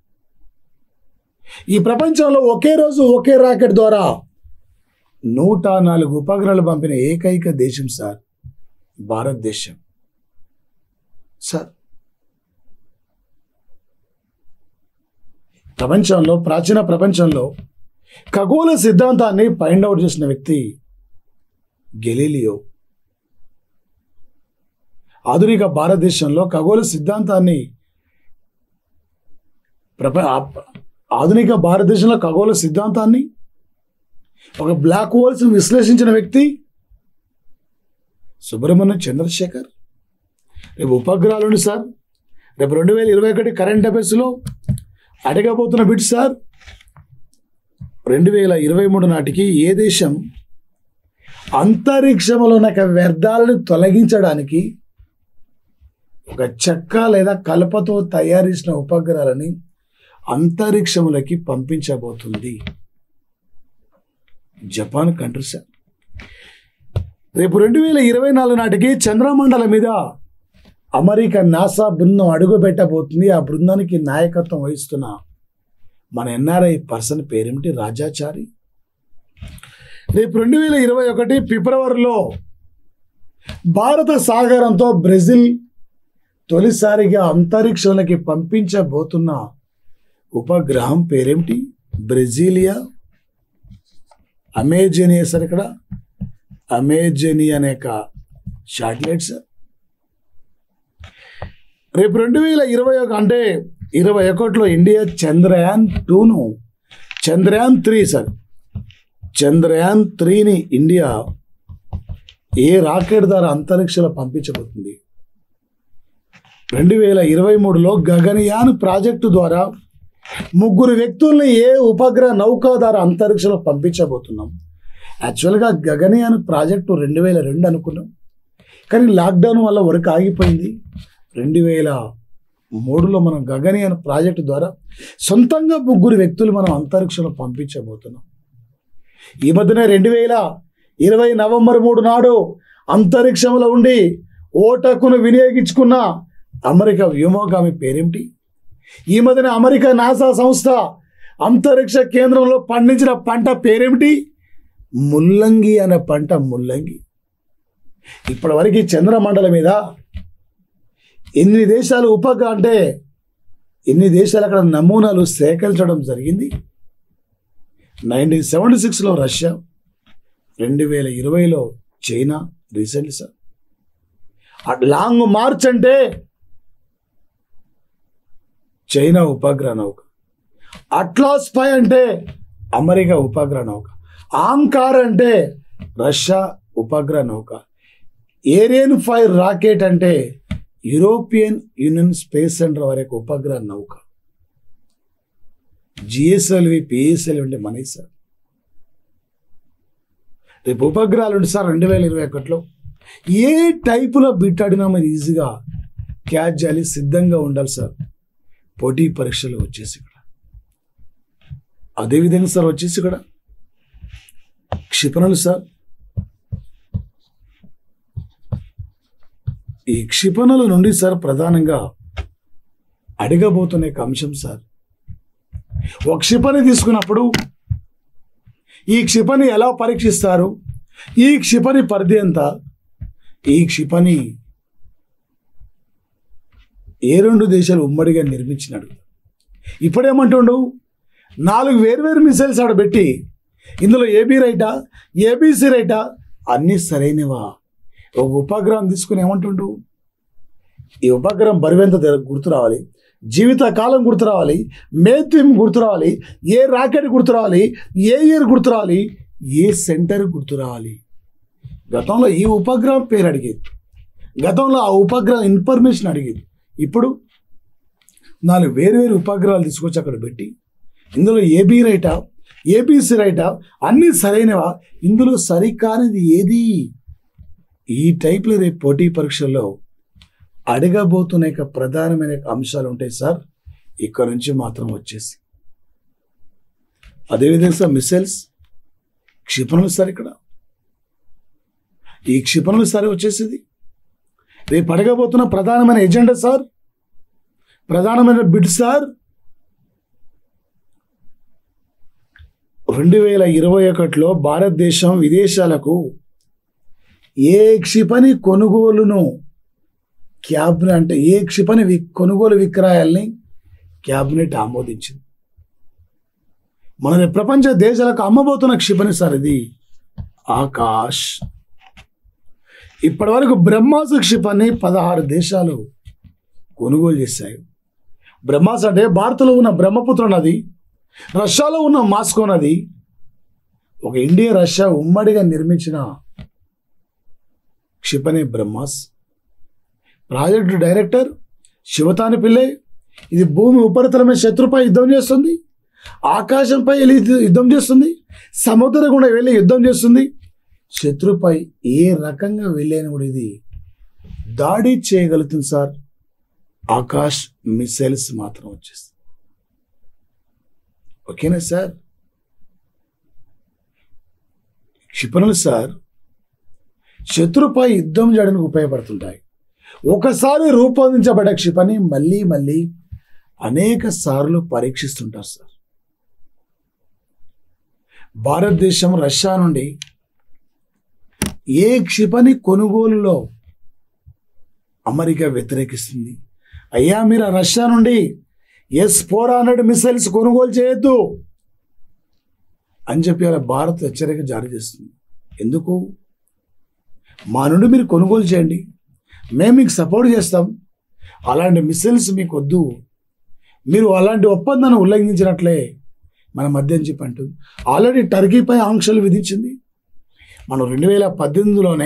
ఈ ప్రపంచంలో ఒకే రోజు ఒకే రాకెట్ ద్వారా నూట నాలుగు ఉపగ్రహాలు పంపిన ఏకైక దేశం సార్ భారతదేశం సార్ ప్రపంచంలో ప్రాచీన ప్రపంచంలో ఖగోళ సిద్ధాంతాన్ని ఫైండ్ అవుట్ చేసిన వ్యక్తి గెలీలియో ఆధునిక భారతదేశంలో ఖగోళ సిద్ధాంతాన్ని ప్రప ఆ- ఆధునిక భారతదేశంలో ఖగోళ సిద్ధాంతాన్ని ఒక బ్లాక్ హోల్స్ విశ్లేషించిన వ్యక్తి సుబ్రహ్మణ్యం చంద్రశేఖర్ రేపు ఉపగ్రహాలు ఉంది సార్ రేపు రెండు వేల ఇరవై ఒకటి కరెంట్ అఫైర్స్లో అడగబోతున్న బిట్ సార్ రెండు వేల ఇరవై మూడు నాటికి ఏ దేశం అంతరిక్షంలో ఉన్న యొక్క వ్యర్థాలను తొలగించడానికి ఒక చెక్క లేదా కలపతో తయారు చేసిన ఉపగ్రహాలని అంతరిక్షంలోకి పంపించబోతుంది జపాన్ కంట్రీ సార్ రేపు రెండు వేల ఇరవై నాలుగు నాటికి చంద్రమండలం మీద అమెరికా నాసా బృందం అడుగు పెట్టబోతుంది ఆ బృందానికి నాయకత్వం వహిస్తున్న మన ఎన్ఆర్ఐ పర్సన్ పేరేమిటి రాజాచారి రేపు రెండు వేల ఇరవై ఒకటి ఫిబ్రవరిలో భారత సాగరంతో బ్రెజిల్ తొలిసారిగా అంతరిక్షంలోకి పంపించబోతున్న ఉపగ్రహం పేరేమిటి బ్రెజిలియా అమేజనియా సార్ ఇక్కడ అమేజని అనే శాటిలైట్ సార్ రేపు రెండు వేల ఇరవై ఒక అంటే ఇరవై ఒకటిలో ఇండియా చంద్రయాన్ టూను చంద్రయాన్ త్రీ సార్ చంద్రయాన్ త్రీని ఇండియా ఏ రాకెట్ ద్వారా అంతరిక్షంలో పంపించబోతుంది రెండు వేల ఇరవై మూడులో గగనయాన్ ప్రాజెక్టు ద్వారా ముగ్గురు వ్యక్తుల్ని ఏ ఉపగ్రహ నౌక ద్వారా అంతరిక్షంలో పంపించబోతున్నాం యాక్చువల్గా గగనయాన్ ప్రాజెక్టు రెండు వేల రెండు అనుకున్నాం కానీ లాక్డౌన్ వల్ల వర్క్ ఆగిపోయింది రెండు వేల మూడులో మనం గగనయాన్ ప్రాజెక్టు ద్వారా సొంతంగా ముగ్గురు వ్యక్తులు మనం అంతరిక్షంలో పంపించబోతున్నాం ఈ మధ్యనే రెండు వేల ఇరవై నవంబర్ మూడు నాడు అంతరిక్షంలో ఉండి ఓటకును వినియోగించుకున్న అమెరికా వ్యోమగామి పేరేమిటి ఈ మధ్యన అమెరికా నాసా సంస్థ అంతరిక్ష కేంద్రంలో పండించిన పంట పేరేమిటి ముల్లంగి అనే పంట ముల్లంగి ఇప్పటివరకు ఈ చంద్రమండలం మీద ఎన్ని దేశాలు ఉపగ్రహ అంటే ఎన్ని దేశాలు అక్కడ నమూనాలు సేకరించడం జరిగింది నైన్టీన్ సెవెంటీ సిక్స్లో రష్యా రెండు వేల ఇరవైలో China recent sir at long march అంటే చైనా ఉపగ్రహ నౌక అట్లాస్ పై అంటే అమెరికా ఉపగ్రహ నౌక ఆంకార్ అంటే రష్యా ఉపగ్రహ నౌక ఏరియన్ ఫైవ్ రాకెట్ అంటే యూరోపియన్ యూనియన్ స్పేస్ సెంటర్ వరకు ఉపగ్రహ నౌక జిఎస్ఎల్వి పిఎస్ఎల్వి అంటే మనీ సార్ రేపు ఉపగ్రహాలు ఉంటాయి సార్ రెండు వేల ఇరవై ఒకటిలో ఏ టైపులో బిట్ ఆడినా మీరు ఈజీగా క్యాచ్ చేయాలి సిద్ధంగా ఉండాలి సార్ పోటీ పరీక్షలు వచ్చేసి ఇక్కడ అదేవిధంగా సార్ వచ్చేసి ఇక్కడ క్షిపణులు సార్ ఈ క్షిపణుల నుండి సార్ ప్రధానంగా అడగబోతున్న ఒక అంశం సార్ ఒక క్షిపణి తీసుకున్నప్పుడు ఈ క్షిపణి ఎలా పరీక్షిస్తారు ఈ క్షిపణి పరిధి ఎంత ఈ క్షిపణి ఏ రెండు దేశాలు ఉమ్మడిగా నిర్మించినాడు ఇప్పుడేమంటుండు నాలుగు వేర్వేరు మిసైల్స్ ఆడ పెట్టి ఇందులో ఏబీ రైటా ఏబీసీ రైటా అన్నీ సరైనవా ఒక ఉపగ్రహం తీసుకుని ఏమంటుండు ఈ ఉపగ్రహం బరువెంత తె- గుర్తు రావాలి జీవిత కాలం గుర్తు రావాలి మేత్యం గుర్తు రావాలి ఏ రాకెట్ గుర్తు రావాలి ఏ ఇయర్ గుర్తు రావాలి ఏ సెంటర్ గుర్తు రావాలి గతంలో ఈ ఉపగ్రహం పేరు అడిగేది గతంలో ఆ ఉపగ్రహం ఇన్ఫర్మేషన్ అడిగేది ఇప్పుడు నాలుగు వేరు వేరు ఉపగ్రహాలు తీసుకొచ్చి అక్కడ పెట్టి ఇందులో ఏబీ రైటా ఏబీసీ రైటా అన్నీ సరైనవా ఇందులో సరికానిది ఏది ఈ టైప్లో రేపు పోటీ పరీక్షల్లో అడగబోతున్న యొక్క ప్రధానమైన అంశాలు ఉంటాయి సార్ ఇక్కడ నుంచి మాత్రం వచ్చేసి అదేవిధంగా సార్ మిసైల్స్ క్షిపణులు సార్ ఇక్కడ ఈ క్షిపణులు సార్ వచ్చేసింది రేపు అడగబోతున్న ప్రధానమైన ఎజెండా సార్ ప్రధానమైన బిడ్ సార్ రెండు వేల ఇరవై ఒకటిలో భారతదేశం విదేశాలకు ఏ క్షిపణి కొనుగోలును క్యాబినెట్ అంటే ఏ క్షిపణి వి కొనుగోలు విక్రయాల్ని క్యాబినెట్ ఆమోదించింది మన ప్రపంచ దేశాలకు అమ్మబోతున్న క్షిపణి సార్ ఇది ఆకాష్ ఇప్పటి వరకు బ్రహ్మాసు క్షిపణి పదహారు దేశాలు కొనుగోలు చేశాయి బ్రహ్మాస్ అంటే భారత్లో ఉన్న బ్రహ్మపుత్ర నది రష్యాలో ఉన్న మాస్కో నది ఒక ఇండియా రష్యా ఉమ్మడిగా నిర్మించిన క్షిపణి బ్రహ్మాస్ ప్రాజెక్టు డైరెక్టర్ శివతాని పిల్లై ఇది భూమి ఉపరితలమైన శత్రుపై యుద్ధం చేస్తుంది ఆకాశంపై వెళ్ళి యుద్ధం చేస్తుంది సముద్రం గుండా వెళ్ళి యుద్ధం చేస్తుంది శత్రుపై ఏ రకంగా వెళ్ళని కూడా ఇది దాడి చేయగలుగుతుంది సార్ ఆకాష్ మిసైల్స్ మాత్రం వచ్చేస్తుంది ఓకేనా సార్ క్షిపణులు సార్ శత్రుపై యుద్ధం చేయడానికి ఉపయోగపడుతుంటాయి ఒకసారి రూపొందించబడ్డ క్షిపణి మళ్ళీ మళ్ళీ అనేక సార్లు పరీక్షిస్తుంటారు సార్ భారతదేశం రష్యా నుండి ఏ క్షిపణి కొనుగోలులో అమెరికా వ్యతిరేకిస్తుంది అయ్యా మీరు ఆ రష్యా నుండి ఎస్ ఫోర్ హండ్రెడ్ మిసైల్స్ కొనుగోలు చేయొద్దు అని చెప్పి అలా భారత్ హెచ్చరిక జారీ చేస్తుంది ఎందుకు మా నుండి మీరు కొనుగోలు చేయండి మేము మీకు సపోర్ట్ చేస్తాం అలాంటి మిసైల్స్ మీకు వద్దు మీరు అలాంటి ఒప్పందాన్ని ఉల్లంఘించినట్లే మన మధ్య అని చెప్పి అంటుంది ఆల్రెడీ టర్కీపై ఆంక్షలు విధించింది మనం రెండు వేల పద్దెనిమిదిలోనే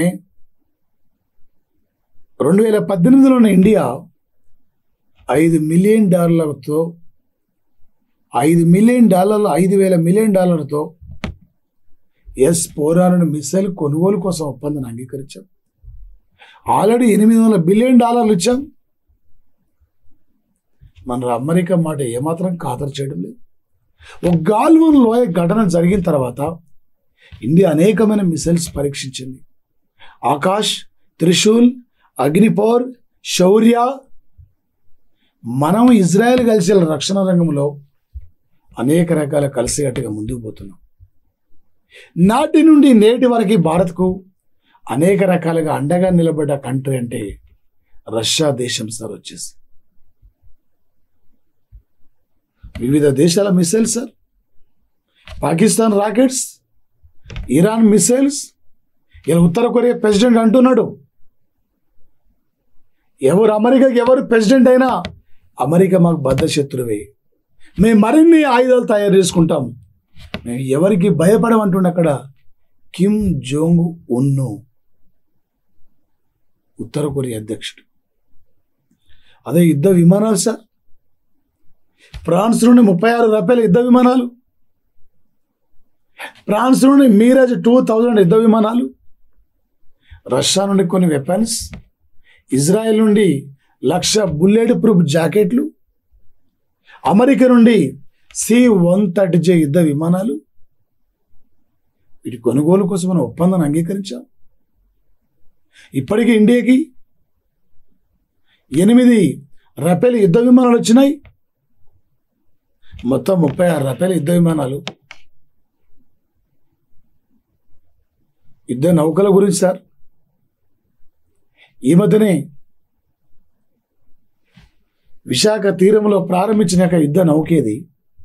రెండు వేల పద్దెనిమిదిలోనే ఇండియా ఐదు మిలియన్ డాలర్లతో ఐదు మిలియన్ డాలర్లు ఐదు వేల మిలియన్ డాలర్తో ఎస్ పోరాను మిసైల్ కొనుగోలు కోసం ఒప్పందాన్ని అంగీకరించాం ఆల్రెడీ ఎనిమిది వందల బిలియన్ డాలర్లు ఇచ్చాం మన అమెరికా మాట ఏమాత్రం ఖాతరు చేయడం లేదు ఒక గాల్వన్ లోయ ఘటన జరిగిన తర్వాత ఇండియా అనేకమైన మిసైల్స్ పరీక్షించింది ఆకాష్ త్రిశూల్ అగ్నిపౌర్ శౌర్య మనం ఇజ్రాయెల్ కలిసి రక్షణ రంగంలో అనేక రకాల కలిసికట్టుగా ముందుకు పోతున్నాం నాటి నుండి నేటి వరకు భారత్కు అనేక రకాలుగా అండగా నిలబడ్డ కంట్రీ అంటే రష్యా దేశం సార్ వచ్చేసి వివిధ దేశాల missiles sir Pakistan rockets Iran missiles ఇలా ఉత్తర కొరియా ప్రెసిడెంట్ అంటున్నాడు ఎవరు అమెరికాకి ఎవరు ప్రెసిడెంట్ అయినా అమెరికా మాకు బద్ద శత్రువే మేము మరిన్ని ఆయుధాలు తయారు చేసుకుంటాం మేము ఎవరికి భయపడమంటుండే అక్కడ కిమ్ జోంగ్ ఉన్ను ఉత్తర కొరియా అధ్యక్షుడు అదే యుద్ధ విమానాలు సార్ ఫ్రాన్స్ నుండి ముప్పై ఆరు రూపాయల యుద్ధ విమానాలు ఫ్రాన్స్ నుండి మీరాజ్ టూ థౌజండ్ యుద్ధ విమానాలు రష్యా నుండి కొన్ని వెపన్స్ ఇజ్రాయెల్ నుండి లక్ష బుల్లెట్ ప్రూఫ్ జాకెట్లు అమెరికా నుండి సి వన్ థర్టీ జే యుద్ధ విమానాలు వీటి కొనుగోలు కోసం మనం ఒప్పందాన్ని అంగీకరించాం ఇప్పటికీ ఇండియాకి ఎనిమిది రఫేల్ యుద్ధ విమానాలు వచ్చినాయి మొత్తం ముప్పై ఆరు రఫేల్ యుద్ధ విమానాలు యుద్ధ నౌకల గురించి సార్ ఈ మధ్యనే విశాఖ తీరంలో ప్రారంభించిన యొక్క యుద్ధ నౌకేది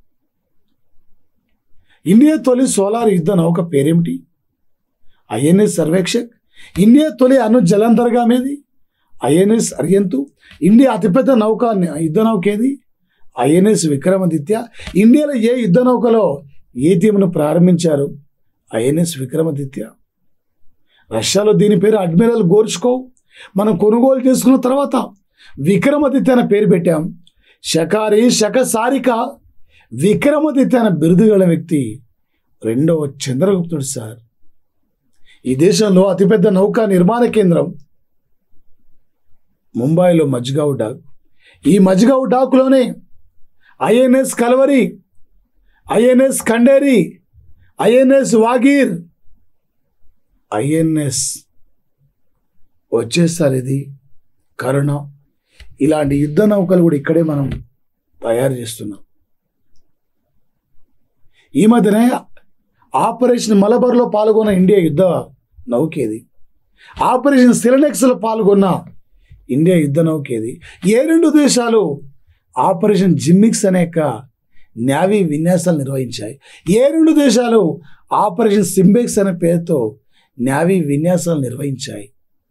ఇండియా తొలి సోలార్ యుద్ధ నౌక పేరేమిటి ఐఎన్ఎస్ సర్వేక్షక్ ఇండియా తొలి అను జలంతర్గామేది ఐఎన్ఎస్ అర్యంతు ఇండియా అతిపెద్ద నౌక యుద్ధ నౌక ఏది ఐఎన్ఎస్ విక్రమాదిత్య ఇండియాలో ఏ యుద్ధ నౌకలో ఏ టీమును ప్రారంభించారు ఐఎన్ఎస్ విక్రమాదిత్య రష్యాలో దీని పేరు అడ్మిరల్ గోర్చుకో మనం కొనుగోలు చేసుకున్న తర్వాత విక్రమాదిత్య అనే పేరు పెట్టాం శకారి శకసారిక విక్రమాదిత్య అనే బిరుదు గల వ్యక్తి రెండవ చంద్రగుప్తుడు సార్ ఈ దేశంలో అతిపెద్ద నౌకా నిర్మాణ కేంద్రం ముంబైలో మజ్గావ్ డాక్ ఈ మజ్గావ్ డాక్లోనే INS Kalvari INS Khanderi INS Vagir INS వచ్చేసారి ఇది కరుణ ఇలాంటి యుద్ధ నౌకలు కూడా ఇక్కడే మనం తయారు చేస్తున్నాం ఈ మధ్యనే ఆపరేషన్ మలబార్లో పాల్గొన్న ఇండియా యుద్ధ నౌకేది ఆపరేషన్ సిలనెక్స్లో పాల్గొన్న ఇండియా యుద్ధ నౌకేది ఏ రెండు దేశాలు ఆపరేషన్ జిమ్మిక్స్ అనే యొక్క నేవీ విన్యాసాలు నిర్వహించాయి ఏ రెండు దేశాలు ఆపరేషన్ సింబెక్స్ అనే పేరుతో నేవీ విన్యాసాలు నిర్వహించాయి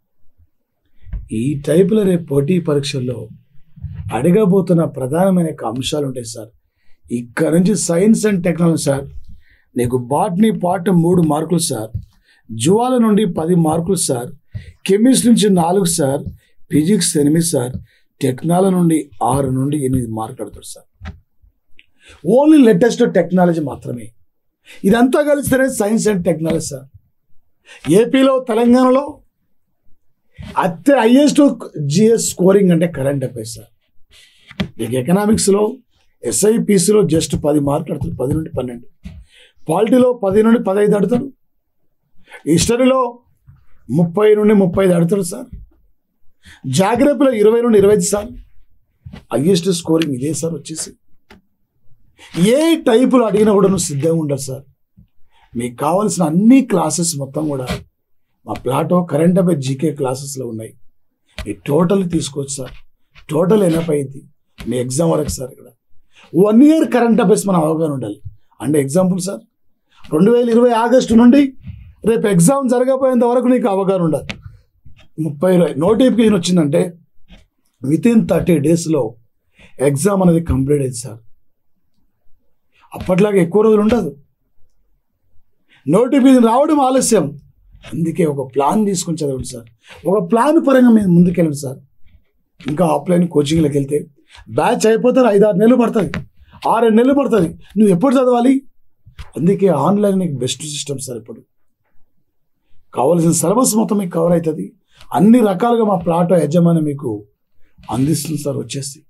ఈ టైపులో రేపు పోటీ పరీక్షల్లో అడగబోతున్న ప్రధానమైన యొక్క అంశాలు ఉంటాయి సార్ ఇక్కడ నుంచి సైన్స్ అండ్ టెక్నాలజీ సార్ నీకు బాట్నీ పార్ట్ మూడు మార్కులు సార్ జువాల నుండి పది మార్కులు సార్ కెమిస్ట్రీ నుంచి నాలుగు సార్ ఫిజిక్స్ ఎనిమిది సార్ టెక్నాలజీ నుండి ఆరు నుండి ఎనిమిది మార్కులు అడుగుతాడు సార్ ఓన్లీ లేటెస్ట్ టెక్నాలజీ మాత్రమే ఇదంతా కలిస్తేనే సైన్స్ అండ్ టెక్నాలజీ సార్ ఏపీలో తెలంగాణలో అత్తే హైయెస్ట్ జిఎస్ స్కోరింగ్ అంటే కరెంట్ అఫైర్స్ సార్ మీకు ఎకనామిక్స్లో ఎస్ఐపిసిలో జస్ట్ పది మార్కులు ఆడతారు పది నుండి పన్నెండు పాలిటీలో పది నుండి పదహైదు ఆడతారు హిస్టరీలో ముప్పై నుండి ముప్పై ఐదు ఆడతారు సార్ జాగ్రఫీలో ఇరవై నుండి ఇరవై ఐదు సార్ హైయెస్ట్ స్కోరింగ్ ఇదే సార్ వచ్చేసి ఏ టైపులో అడిగినా కూడా నువ్వు సిద్ధంగా ఉండరు సార్ మీకు కావాల్సిన అన్ని క్లాసెస్ మొత్తం కూడా మా ప్లాటో కరెంట్ అఫైర్ జీకే క్లాసెస్లో ఉన్నాయి మీ టోటల్ తీసుకోవచ్చు సార్ టోటల్ ఎనఫ్ అయింది మీ ఎగ్జామ్ వరకు సార్ ఇక్కడ వన్ ఇయర్ కరెంట్ అఫైర్స్ మన అవగాహన ఉండాలి అంటే ఎగ్జాంపుల్ సార్ రెండు వేల ఇరవై ఆగస్టు నుండి రేపు ఎగ్జామ్ జరగబోయేంత వరకు నీకు అవగాహన ఉండాలి ముప్పై నోటిఫికేషన్ వచ్చిందంటే విత్ ఇన్ థర్టీ డేస్లో ఎగ్జామ్ అనేది కంప్లీట్ అయింది సార్ అప్పట్లాగా ఎక్కువ రోజులు ఉండదు నోటిఫికేషన్ రావడం ఆలస్యం అందుకే ఒక ప్లాన్ తీసుకొని చదవండి సార్ ఒక ప్లాన్ పరంగా మేము ముందుకెళ్ళండి సార్ ఇంకా ఆఫ్లైన్ కోచింగ్లోకి వెళ్తే బ్యాచ్ అయిపోతారు ఐదు ఆరు నెలలు పడుతుంది ఆరు నెలలు పడుతుంది నువ్వు ఎప్పుడు చదవాలి అందుకే ఆన్లైన్ నీకు బెస్ట్ సిస్టమ్ సార్ ఇప్పుడు కావాల్సిన సిలబస్ మొత్తం మీకు కవర్ అవుతుంది అన్ని రకాలుగా మా ప్లాట్ యజమాని మీకు అందిస్తుంది సార్ వచ్చేసి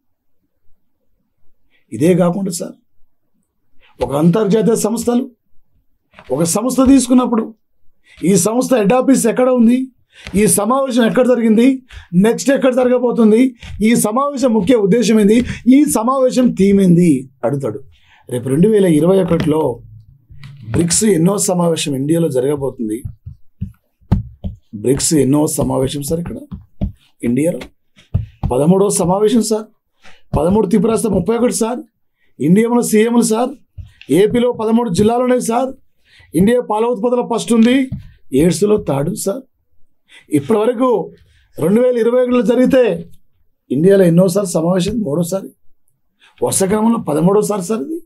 ఇదే కాకుండా సార్ ఒక అంతర్జాతీయ సంస్థలు ఒక సంస్థ తీసుకున్నప్పుడు ఈ సంస్థ హెడ్ ఆఫీస్ ఎక్కడ ఉంది ఈ సమావేశం ఎక్కడ జరిగింది నెక్స్ట్ ఎక్కడ జరగబోతుంది ఈ సమావేశం ముఖ్య ఉద్దేశం ఏంది ఈ సమావేశం థీమ్ ఏంది అడుగుతాడు రేపు రెండు వేల ఇరవై ఒకటిలో బ్రిక్స్ ఎన్నో సమావేశం ఇండియాలో జరగబోతుంది బ్రిక్స్ ఎన్నో సమావేశం సార్ ఇక్కడ ఇండియాలో పదమూడవ సమావేశం సార్ పదమూడు త్రిపురాస్త ముప్పై ఒకటి సార్ ఇండియాలో సీఎంలు సార్ ఏపీలో పదమూడు జిల్లాలు ఉన్నాయి సార్ ఇండియా పాల ఉత్పత్తుల ఫస్ట్ ఉంది ఎయిడ్స్లో థర్డ్ సార్ ఇప్పటి వరకు రెండు వేల ఇరవై ఒకటిలో జరిగితే ఇండియాలో ఎన్నోసారి సమావేశం మూడోసారి వర్ష క్రమంలో పదమూడోసారి సార్ ఇది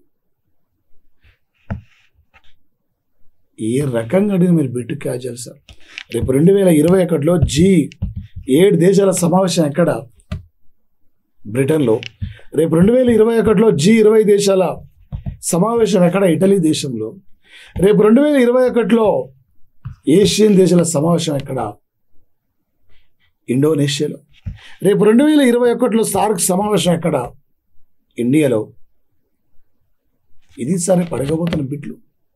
ఏ రకంగా అడిగిన మీరు బిట్టు క్యాజువల్ సార్ రేపు రెండు వేల ఇరవై ఒకటిలో జీ ఏడు దేశాల సమావేశం ఎక్కడ బ్రిటన్లో రేపు రెండు వేల ఇరవై ఒకటిలో జీ ఇరవై దేశాల సమావేశం ఎక్కడ ఇటలీ దేశంలో రేపు రెండు వేల ఇరవై ఒకటిలో ఏషియన్ దేశాల సమావేశం ఎక్కడ ఇండోనేషియాలో రేపు రెండు వేల ఇరవై ఒకటిలో సార్క్ సమావేశం ఎక్కడ ఇండియాలో ఇది సరే పడగబోతున్న బిట్లు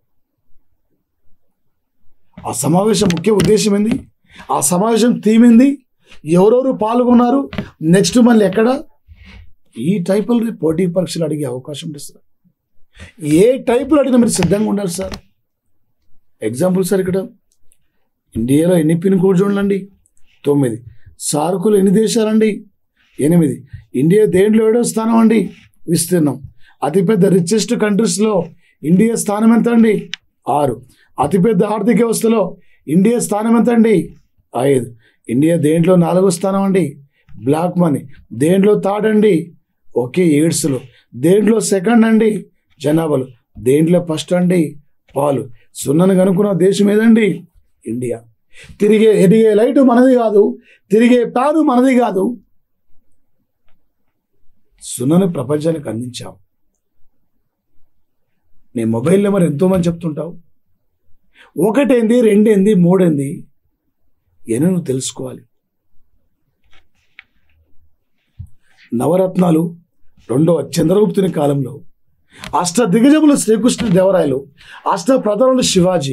ఆ సమావేశం ముఖ్య ఉద్దేశం ఏంది ఆ సమావేశం థీమ్ ఏంది ఎవరెవరు పాల్గొన్నారు నెక్స్ట్ మళ్ళీ ఎక్కడ ఈ టైపులు రేపు పోటీ పరీక్షలు అడిగే అవకాశం ఉంటుంది సార్ ఏ టైపులు అడిగినా మీరు సిద్ధంగా ఉండాలి సార్ ఎగ్జాంపుల్ సార్ ఇక్కడ ఇండియాలో ఎన్ని పిన్ కోడ్ చూడండి తొమ్మిది సార్కులు ఎన్ని దేశాలండి ఎనిమిది ఇండియా దేంట్లో ఏడో స్థానం అండి విస్తీర్ణం అతిపెద్ద రిచెస్ట్ కంట్రీస్లో ఇండియా స్థానం ఎంత అండి ఆరు అతిపెద్ద ఆర్థిక వ్యవస్థలో ఇండియా స్థానం ఎంత అండి ఐదు ఇండియా దేంట్లో నాలుగో స్థానం అండి బ్లాక్ మనీ దేంట్లో థర్డ్ అండి ఒకే ఎయిడ్స్లో దేంట్లో సెకండ్ అండి జనాభాలో దేంట్లో ఫస్ట్ అండి పాలు సున్నను కనుక్కున్న దేశం ఏదండి ఇండియా తిరిగే ఎదిగే లైట్ మనది కాదు తిరిగే ప్యాను మనది కాదు సున్నను ప్రపంచానికి అందించాం నీ మొబైల్ నెంబర్ ఎంతోమంది చెప్తుంటావు ఒకటేంది రెండేంది మూడేంది అని నువ్వు తెలుసుకోవాలి నవరత్నాలు రెండవ చంద్రగుప్తుని కాలంలో అష్ట దిగ్గజములు శ్రీకృష్ణ దేవరాయలు అష్ట ప్రధానులు శివాజీ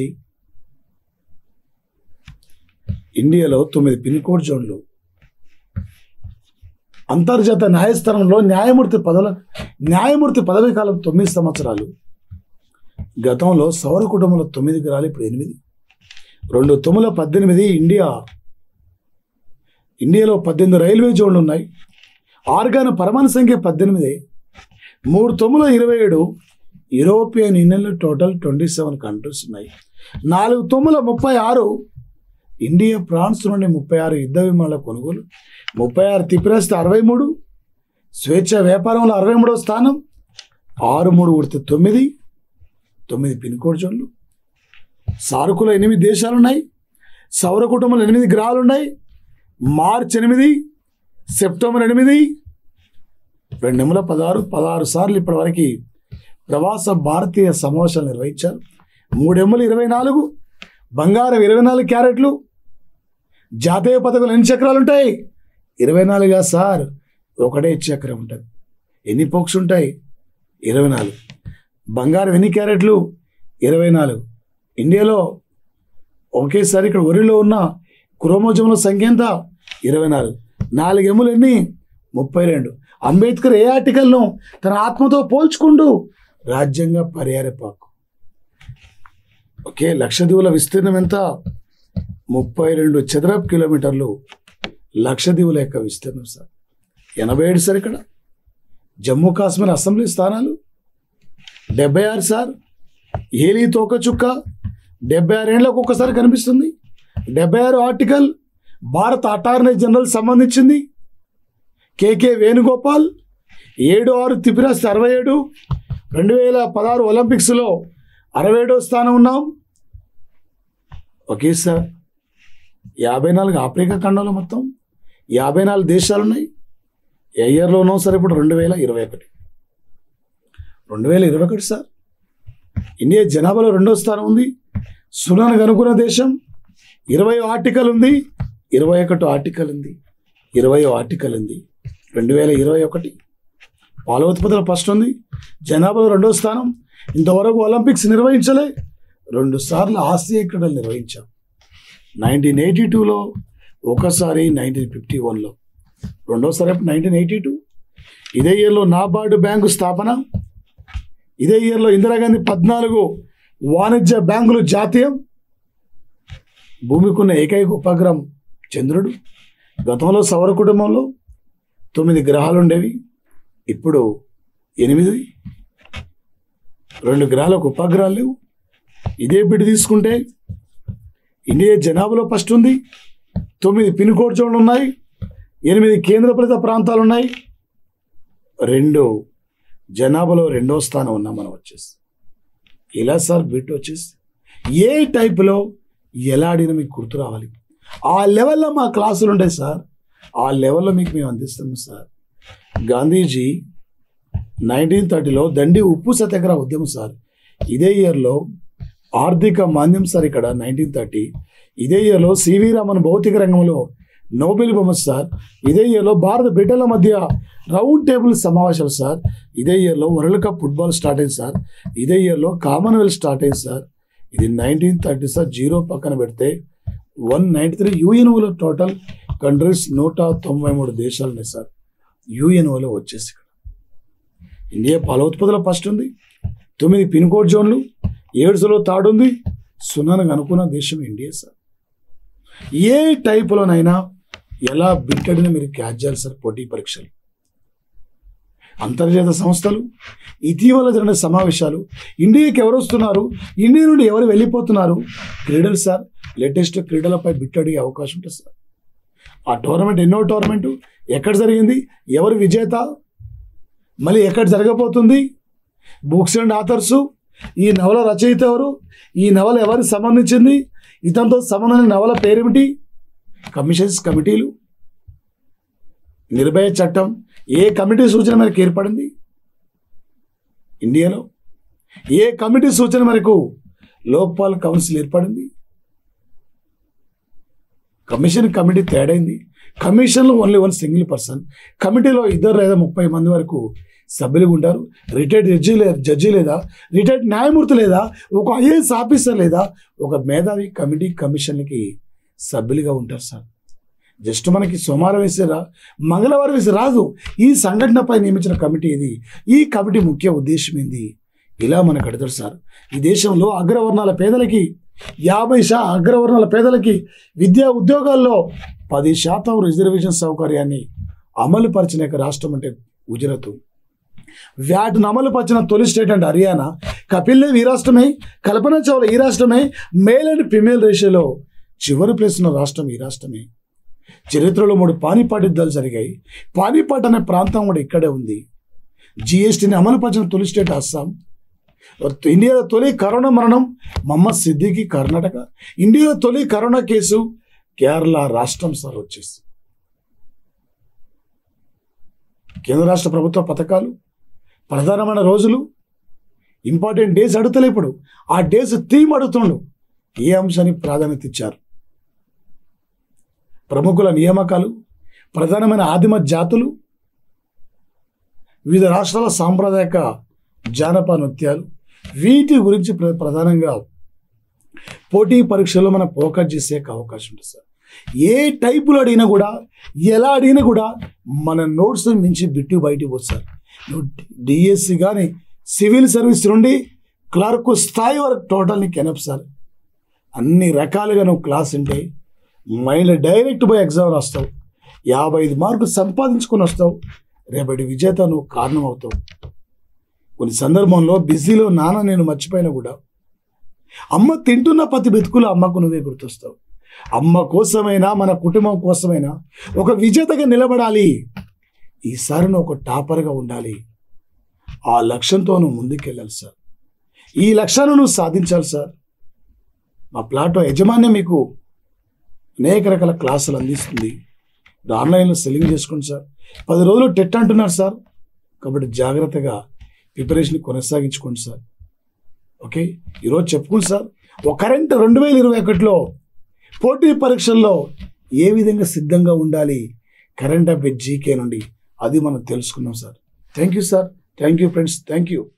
ఇండియాలో తొమ్మిది పిన్ కోడ్ జోన్లు అంతర్జాతీయ న్యాయస్థానంలో న్యాయమూర్తి పదవుల న్యాయమూర్తి పదవి కాలం తొమ్మిది సంవత్సరాలు గతంలో సౌర కుటుంబంలో తొమ్మిది గ్రహాలు ఇప్పుడు ఎనిమిది రెండు తొమ్మిల పద్దెనిమిది ఇండియా ఇండియాలో పద్దెనిమిది రైల్వే జోన్లు ఉన్నాయి ఆర్గాన్ పరమాణు సంఖ్య పద్దెనిమిది మూడు తొమ్మిది ఇరవై ఏడు యూరోపియన్ యూనియన్లో టోటల్ ట్వంటీ సెవెన్ కంట్రీస్ ఉన్నాయి నాలుగు తొమ్మిది ముప్పై ఆరు ఇండియా ఫ్రాన్స్ నుండి ముప్పై ఆరు యుద్ధ విమానాల కొనుగోలు ముప్పై ఆరు తిప్పిరేస్తే అరవై మూడు స్వేచ్ఛ వ్యాపారంలో అరవై మూడవ స్థానం ఆరు మూడు ఉడితే తొమ్మిది తొమ్మిది పిన్ కోడ్ జోన్లు సారుకులో ఎనిమిది దేశాలు ఉన్నాయి సౌర కుటుంబంలో ఎనిమిది గ్రహాలు ఉన్నాయి మార్చ్ ఎనిమిది సెప్టెంబర్ ఎనిమిది రెండు నెలల పదహారు పదహారు సార్లు ఇప్పటివరకు ప్రవాస భారతీయ సమావేశాలు నిర్వహించారు మూడెమ్మలు ఇరవై నాలుగు బంగారం ఇరవై నాలుగు క్యారెట్లు జాతీయ పథకాలు ఎన్ని చక్రాలు ఉంటాయి ఇరవై నాలుగా సార్ ఒకటే చక్రం ఉంటుంది ఎన్ని పోక్స్ ఉంటాయి ఇరవై నాలుగు బంగారం ఎన్ని క్యారెట్లు ఇరవై నాలుగు ఇండియాలో ఒకేసారి ఇక్కడ ఒరిలో ఉన్న క్రోమోజముల సంఖ్య ఎంత ఇరవై నాలుగు నాలుగు ఎమ్ములు ఎన్ని ముప్పై రెండు అంబేద్కర్ ఏ ఆర్టికల్ను తన ఆత్మతో పోల్చుకుంటూ రాజ్యాంగ పరిహారపాకు ఓకే లక్షద్వీపుల విస్తీర్ణం ఎంత ముప్పై రెండు చదరపు కిలోమీటర్లు లక్షద్వీపుల యొక్క విస్తీర్ణం సార్ ఎనభై ఏడు సార్ ఇక్కడ జమ్మూ కాశ్మీర్ అసెంబ్లీ స్థానాలు డెబ్బై ఆరు సార్ ఏలి తోక చుక్క డెబ్బై ఆరు ఏళ్ళకు ఒక్కసారి కనిపిస్తుంది డెబ్బై ఆరు ఆర్టికల్ భారత అటార్నీ జనరల్ సంబంధించింది కేకే వేణుగోపాల్ ఏడు ఆరు తిప్పిరాస్తి అరవై ఏడు రెండు వేల పదహారు ఒలింపిక్స్లో అరవై ఏడో స్థానం ఉన్నాం ఓకే సార్ యాభై నాలుగు ఆఫ్రికా ఖండంలో మొత్తం యాభై నాలుగు దేశాలు ఉన్నాయి ఏ ఇయర్లో ఉన్నాం సార్ ఇప్పుడు రెండు వేల ఇరవై ఒకటి రెండు వేల ఇరవై ఒకటి సార్ ఇండియా జనాభాలో రెండో స్థానం ఉంది సునానికి అనుకున్న దేశం ఇరవై ఆర్టికల్ ఉంది ఇరవై ఒకటి ఆర్టికల్ ఉంది ఇరవై ఆర్టికల్ ఉంది రెండు వేల ఇరవై ఒకటి పాల ఉత్పత్తుల ఫస్ట్ ఉంది జనాభాలో రెండో స్థానం ఇంతవరకు ఒలింపిక్స్ నిర్వహించలే రెండు సార్లు ఆసియా క్రీడలు నిర్వహించాం నైన్టీన్ ఎయిటీ టూలో ఒకసారి నైన్టీన్ ఫిఫ్టీ వన్లో రెండోసారి నైన్టీన్ ఎయిటీ టూ ఇదే ఇయర్లో నాబార్డు బ్యాంకు స్థాపన ఇదే ఇయర్లో ఇందిరాగాంధీ పద్నాలుగు వాణిజ్య బ్యాంకులు జాతీయం భూమికున్న ఏకైక ఉపగ్రహం చంద్రుడు గతంలో సౌర కుటుంబంలో తొమ్మిది గ్రహాలు ఉండేవి ఇప్పుడు ఎనిమిది రెండు గ్రహాలకు ఉపగ్రహాలు లేవు ఇదే బిడ్డ తీసుకుంటే ఇండియా జనాభాలో ఫస్ట్ ఉంది తొమ్మిది పిన్ కోడ్ జోన్లు ఉన్నాయి ఎనిమిది కేంద్రపాలిత ప్రాంతాలు ఉన్నాయి రెండు జనాభాలో రెండో స్థానం ఉన్నాం మనం వచ్చేసి ఇలా సార్ బిట్ వచ్చేసి ఏ టైపులో ఎలా ఆడినా మీకు గుర్తు రావాలి ఆ లెవెల్లో మా క్లాసులు ఉంటాయి సార్ ఆ లెవెల్లో మీకు మేము అందిస్తున్నాం సార్ గాంధీజీ నైన్టీన్ థర్టీలో దండి ఉప్పు సత్యాగ్రహ ఉద్యమం సార్ ఇదే ఇయర్లో ఆర్థిక మాంద్యం సార్ ఇక్కడ నైన్టీన్ థర్టీ ఇదే ఇయర్లో సివి రామన్ భౌతిక రంగంలో నోబెల్ బహుమతి సార్ ఇదే ఇయర్లో భారత బ్రిటన్ల మధ్య రౌండ్ టేబుల్ సమావేశాలు సార్ ఇదే ఇయర్లో వరల్డ్ కప్ ఫుట్బాల్ స్టార్ట్ అయింది సార్ ఇదే ఇయర్లో కామన్వెల్త్ స్టార్ట్ అయింది సార్ ఇది నైన్టీన్ థర్టీ సార్ జీరో పక్కన పెడితే వన్ నైంటీ త్రీ యూఎన్ఓలో టోటల్ కంట్రీస్ నూట తొంభై మూడు దేశాలు ఉన్నాయి సార్ యూఎన్ఓలో వచ్చేసి ఇక్కడ ఇండియా పాల ఉత్పత్తుల ఫస్ట్ ఉంది తొమ్మిది పిన్ కోడ్ జోన్లు ఏడ్స్లో థర్డ్ ఉంది సున్నానికి అనుకున్న దేశం ఇండియా సార్ ఏ టైపులోనైనా ఎలా బిట్టడిన మీరు క్యాచ్ చేయాలి సార్ పోటీ పరీక్షలు అంతర్జాతీయ సంస్థలు ఇటీవల జరిగిన సమావేశాలు ఇండియాకి ఎవరు వస్తున్నారు ఇండియా నుండి ఎవరు వెళ్ళిపోతున్నారు క్రీడలు సార్ లేటెస్ట్ క్రీడలపై బిట్టడిగే అవకాశం ఉంటుంది సార్ ఆ టోర్నమెంట్ ఎన్నో టోర్నమెంట్ ఎక్కడ జరిగింది ఎవరు విజేత మళ్ళీ ఎక్కడ జరగబోతుంది బుక్స్ అండ్ ఆథర్సు ఈ నవల రచయిత ఎవరు ఈ నవల ఎవరికి సంబంధించింది ఇతనితో సంబంధమైన నవల పేరేమిటి కమిషన్స్ కమిటీలు నిర్భయ చట్టం ఏ కమిటీ సూచన మేరకు ఏర్పడింది ఇండియాలో ఏ కమిటీ సూచన మేరకు లోక్పాల్ కౌన్సిల్ ఏర్పడింది కమిషన్ కమిటీ తేడైంది కమిషన్లో ఓన్లీ వన్ సింగిల్ పర్సన్ కమిటీలో ఇద్దరు లేదా ముప్పై మంది వరకు సభ్యులు ఉంటారు రిటైర్డ్ జడ్జి లేదా జడ్జి లేదా రిటైర్డ్ న్యాయమూర్తి లేదా ఒక ఐఏఎస్ ఆఫీసర్ లేదా ఒక మేధావి కమిటీ కమిషన్లకి సభ్యులుగా ఉంటారు సార్ జస్ట్ మనకి సోమవారం వేసేరా మంగళవారం వేసి రాదు ఈ సంఘటనపై నియమించిన కమిటీ ఇది ఈ కమిటీ ముఖ్య ఉద్దేశం ఏంది ఇలా మనకు అడుగుతారు సార్ ఈ దేశంలో అగ్రవర్ణాల పేదలకి యాభై శా అగ్రవర్ణాల పేదలకి విద్యా ఉద్యోగాల్లో పది శాతం రిజర్వేషన్ సౌకర్యాన్ని అమలు పరిచిన యొక్క రాష్ట్రం అంటే గుజరాత్ వ్యాట్ను అమలు పరిచిన తొలి స్టేట్ అంటే హర్యానా కపిల్ దేవ్ ఈ రాష్ట్రమే కల్పన చౌల ఈ రాష్ట్రమే మేల్ అండ్ ఫిమేల్ రేషియోలో చివరి ప్లేస్ ఉన్న రాష్ట్రం ఈ రాష్ట్రమే చరిత్రలో మూడు పానిపాట్ యుద్ధాలు జరిగాయి పానిపాట్ అనే ప్రాంతం కూడా ఇక్కడే ఉంది జిఎస్టీని అమలు పరిచిన తొలి స్టేట్ అస్సాం ఇండియాలో తొలి కరోనా మరణం మహమ్మద్ సిద్దికి కర్ణాటక ఇండియాలో తొలి కరోనా కేసు కేరళ రాష్ట్రం సార్ వచ్చేసి కేంద్ర రాష్ట్ర ప్రభుత్వ పథకాలు ప్రధానమైన రోజులు ఇంపార్టెంట్ డేస్ అడుగుతలే ఇప్పుడు ఆ డేస్ థీమ్ అడుగుతుండు ఏ అంశానికి ప్రాధాన్యత ఇచ్చారు ప్రముఖుల నియామకాలు ప్రధానమైన ఆదిమ జాతులు వివిధ రాష్ట్రాల సాంప్రదాయక జానపద నృత్యాలు వీటి గురించి ప్ర- ప్రధానంగా పోటీ పరీక్షల్లో మనం ఫోకస్ చేసే అవకాశం ఉంటుంది సార్ ఏ టైపులో అడిగినా కూడా ఎలా అడిగినా కూడా మన నోట్స్ మించి బిట్టు బయటికి పోతారు నువ్వు డిఎస్సి కానీ సివిల్ సర్వీస్ నుండి క్లర్క్ స్థాయి వరకు టోటల్ నీకు ఎనప్ సార్ అన్ని రకాలుగా నువ్వు క్లాస్ ఉంటే మైండ్ డైరెక్ట్ పోయి ఎగ్జామ్ రాస్తావు యాభై ఐదు మార్కులు సంపాదించుకొని వస్తావు రేపటి విజేత నువ్వు కారణం అవుతావు కొన్ని సందర్భంలో బిజీలో నాన్న నేను మర్చిపోయినా కూడా అమ్మ తింటున్న ప్రతి బతుకులు అమ్మకు నువ్వే గుర్తొస్తావు అమ్మ కోసమైనా మన కుటుంబం కోసమైనా ఒక విజేతగా నిలబడాలి ఈసారి నువ్వు ఒక టాపర్గా ఉండాలి ఆ లక్ష్యంతో నువ్వు ముందుకెళ్ళాలి సార్ ఈ లక్ష్యాన్ని నువ్వు సాధించాలి సార్ మా ప్లాటో యజమాన్యం మీకు అనేక రకాల క్లాసులు అందిస్తుంది ఇది ఆన్లైన్లో సెల్లింగ్ చేసుకోండి సార్ పది రోజులు టెట్ అంటున్నారు సార్ కాబట్టి జాగ్రత్తగా ప్రిపరేషన్ కొనసాగించుకోండి సార్ ఓకే ఈరోజు చెప్పుకోండి సార్ ఒక కరెంట్ రెండు వేల ఇరవై ఒకటిలో పోటీ పరీక్షల్లో ఏ విధంగా సిద్ధంగా ఉండాలి కరెంట్ అఫేర్ జీకే నుండి అది మనం తెలుసుకున్నాం sir thank you sir thank you friends thank you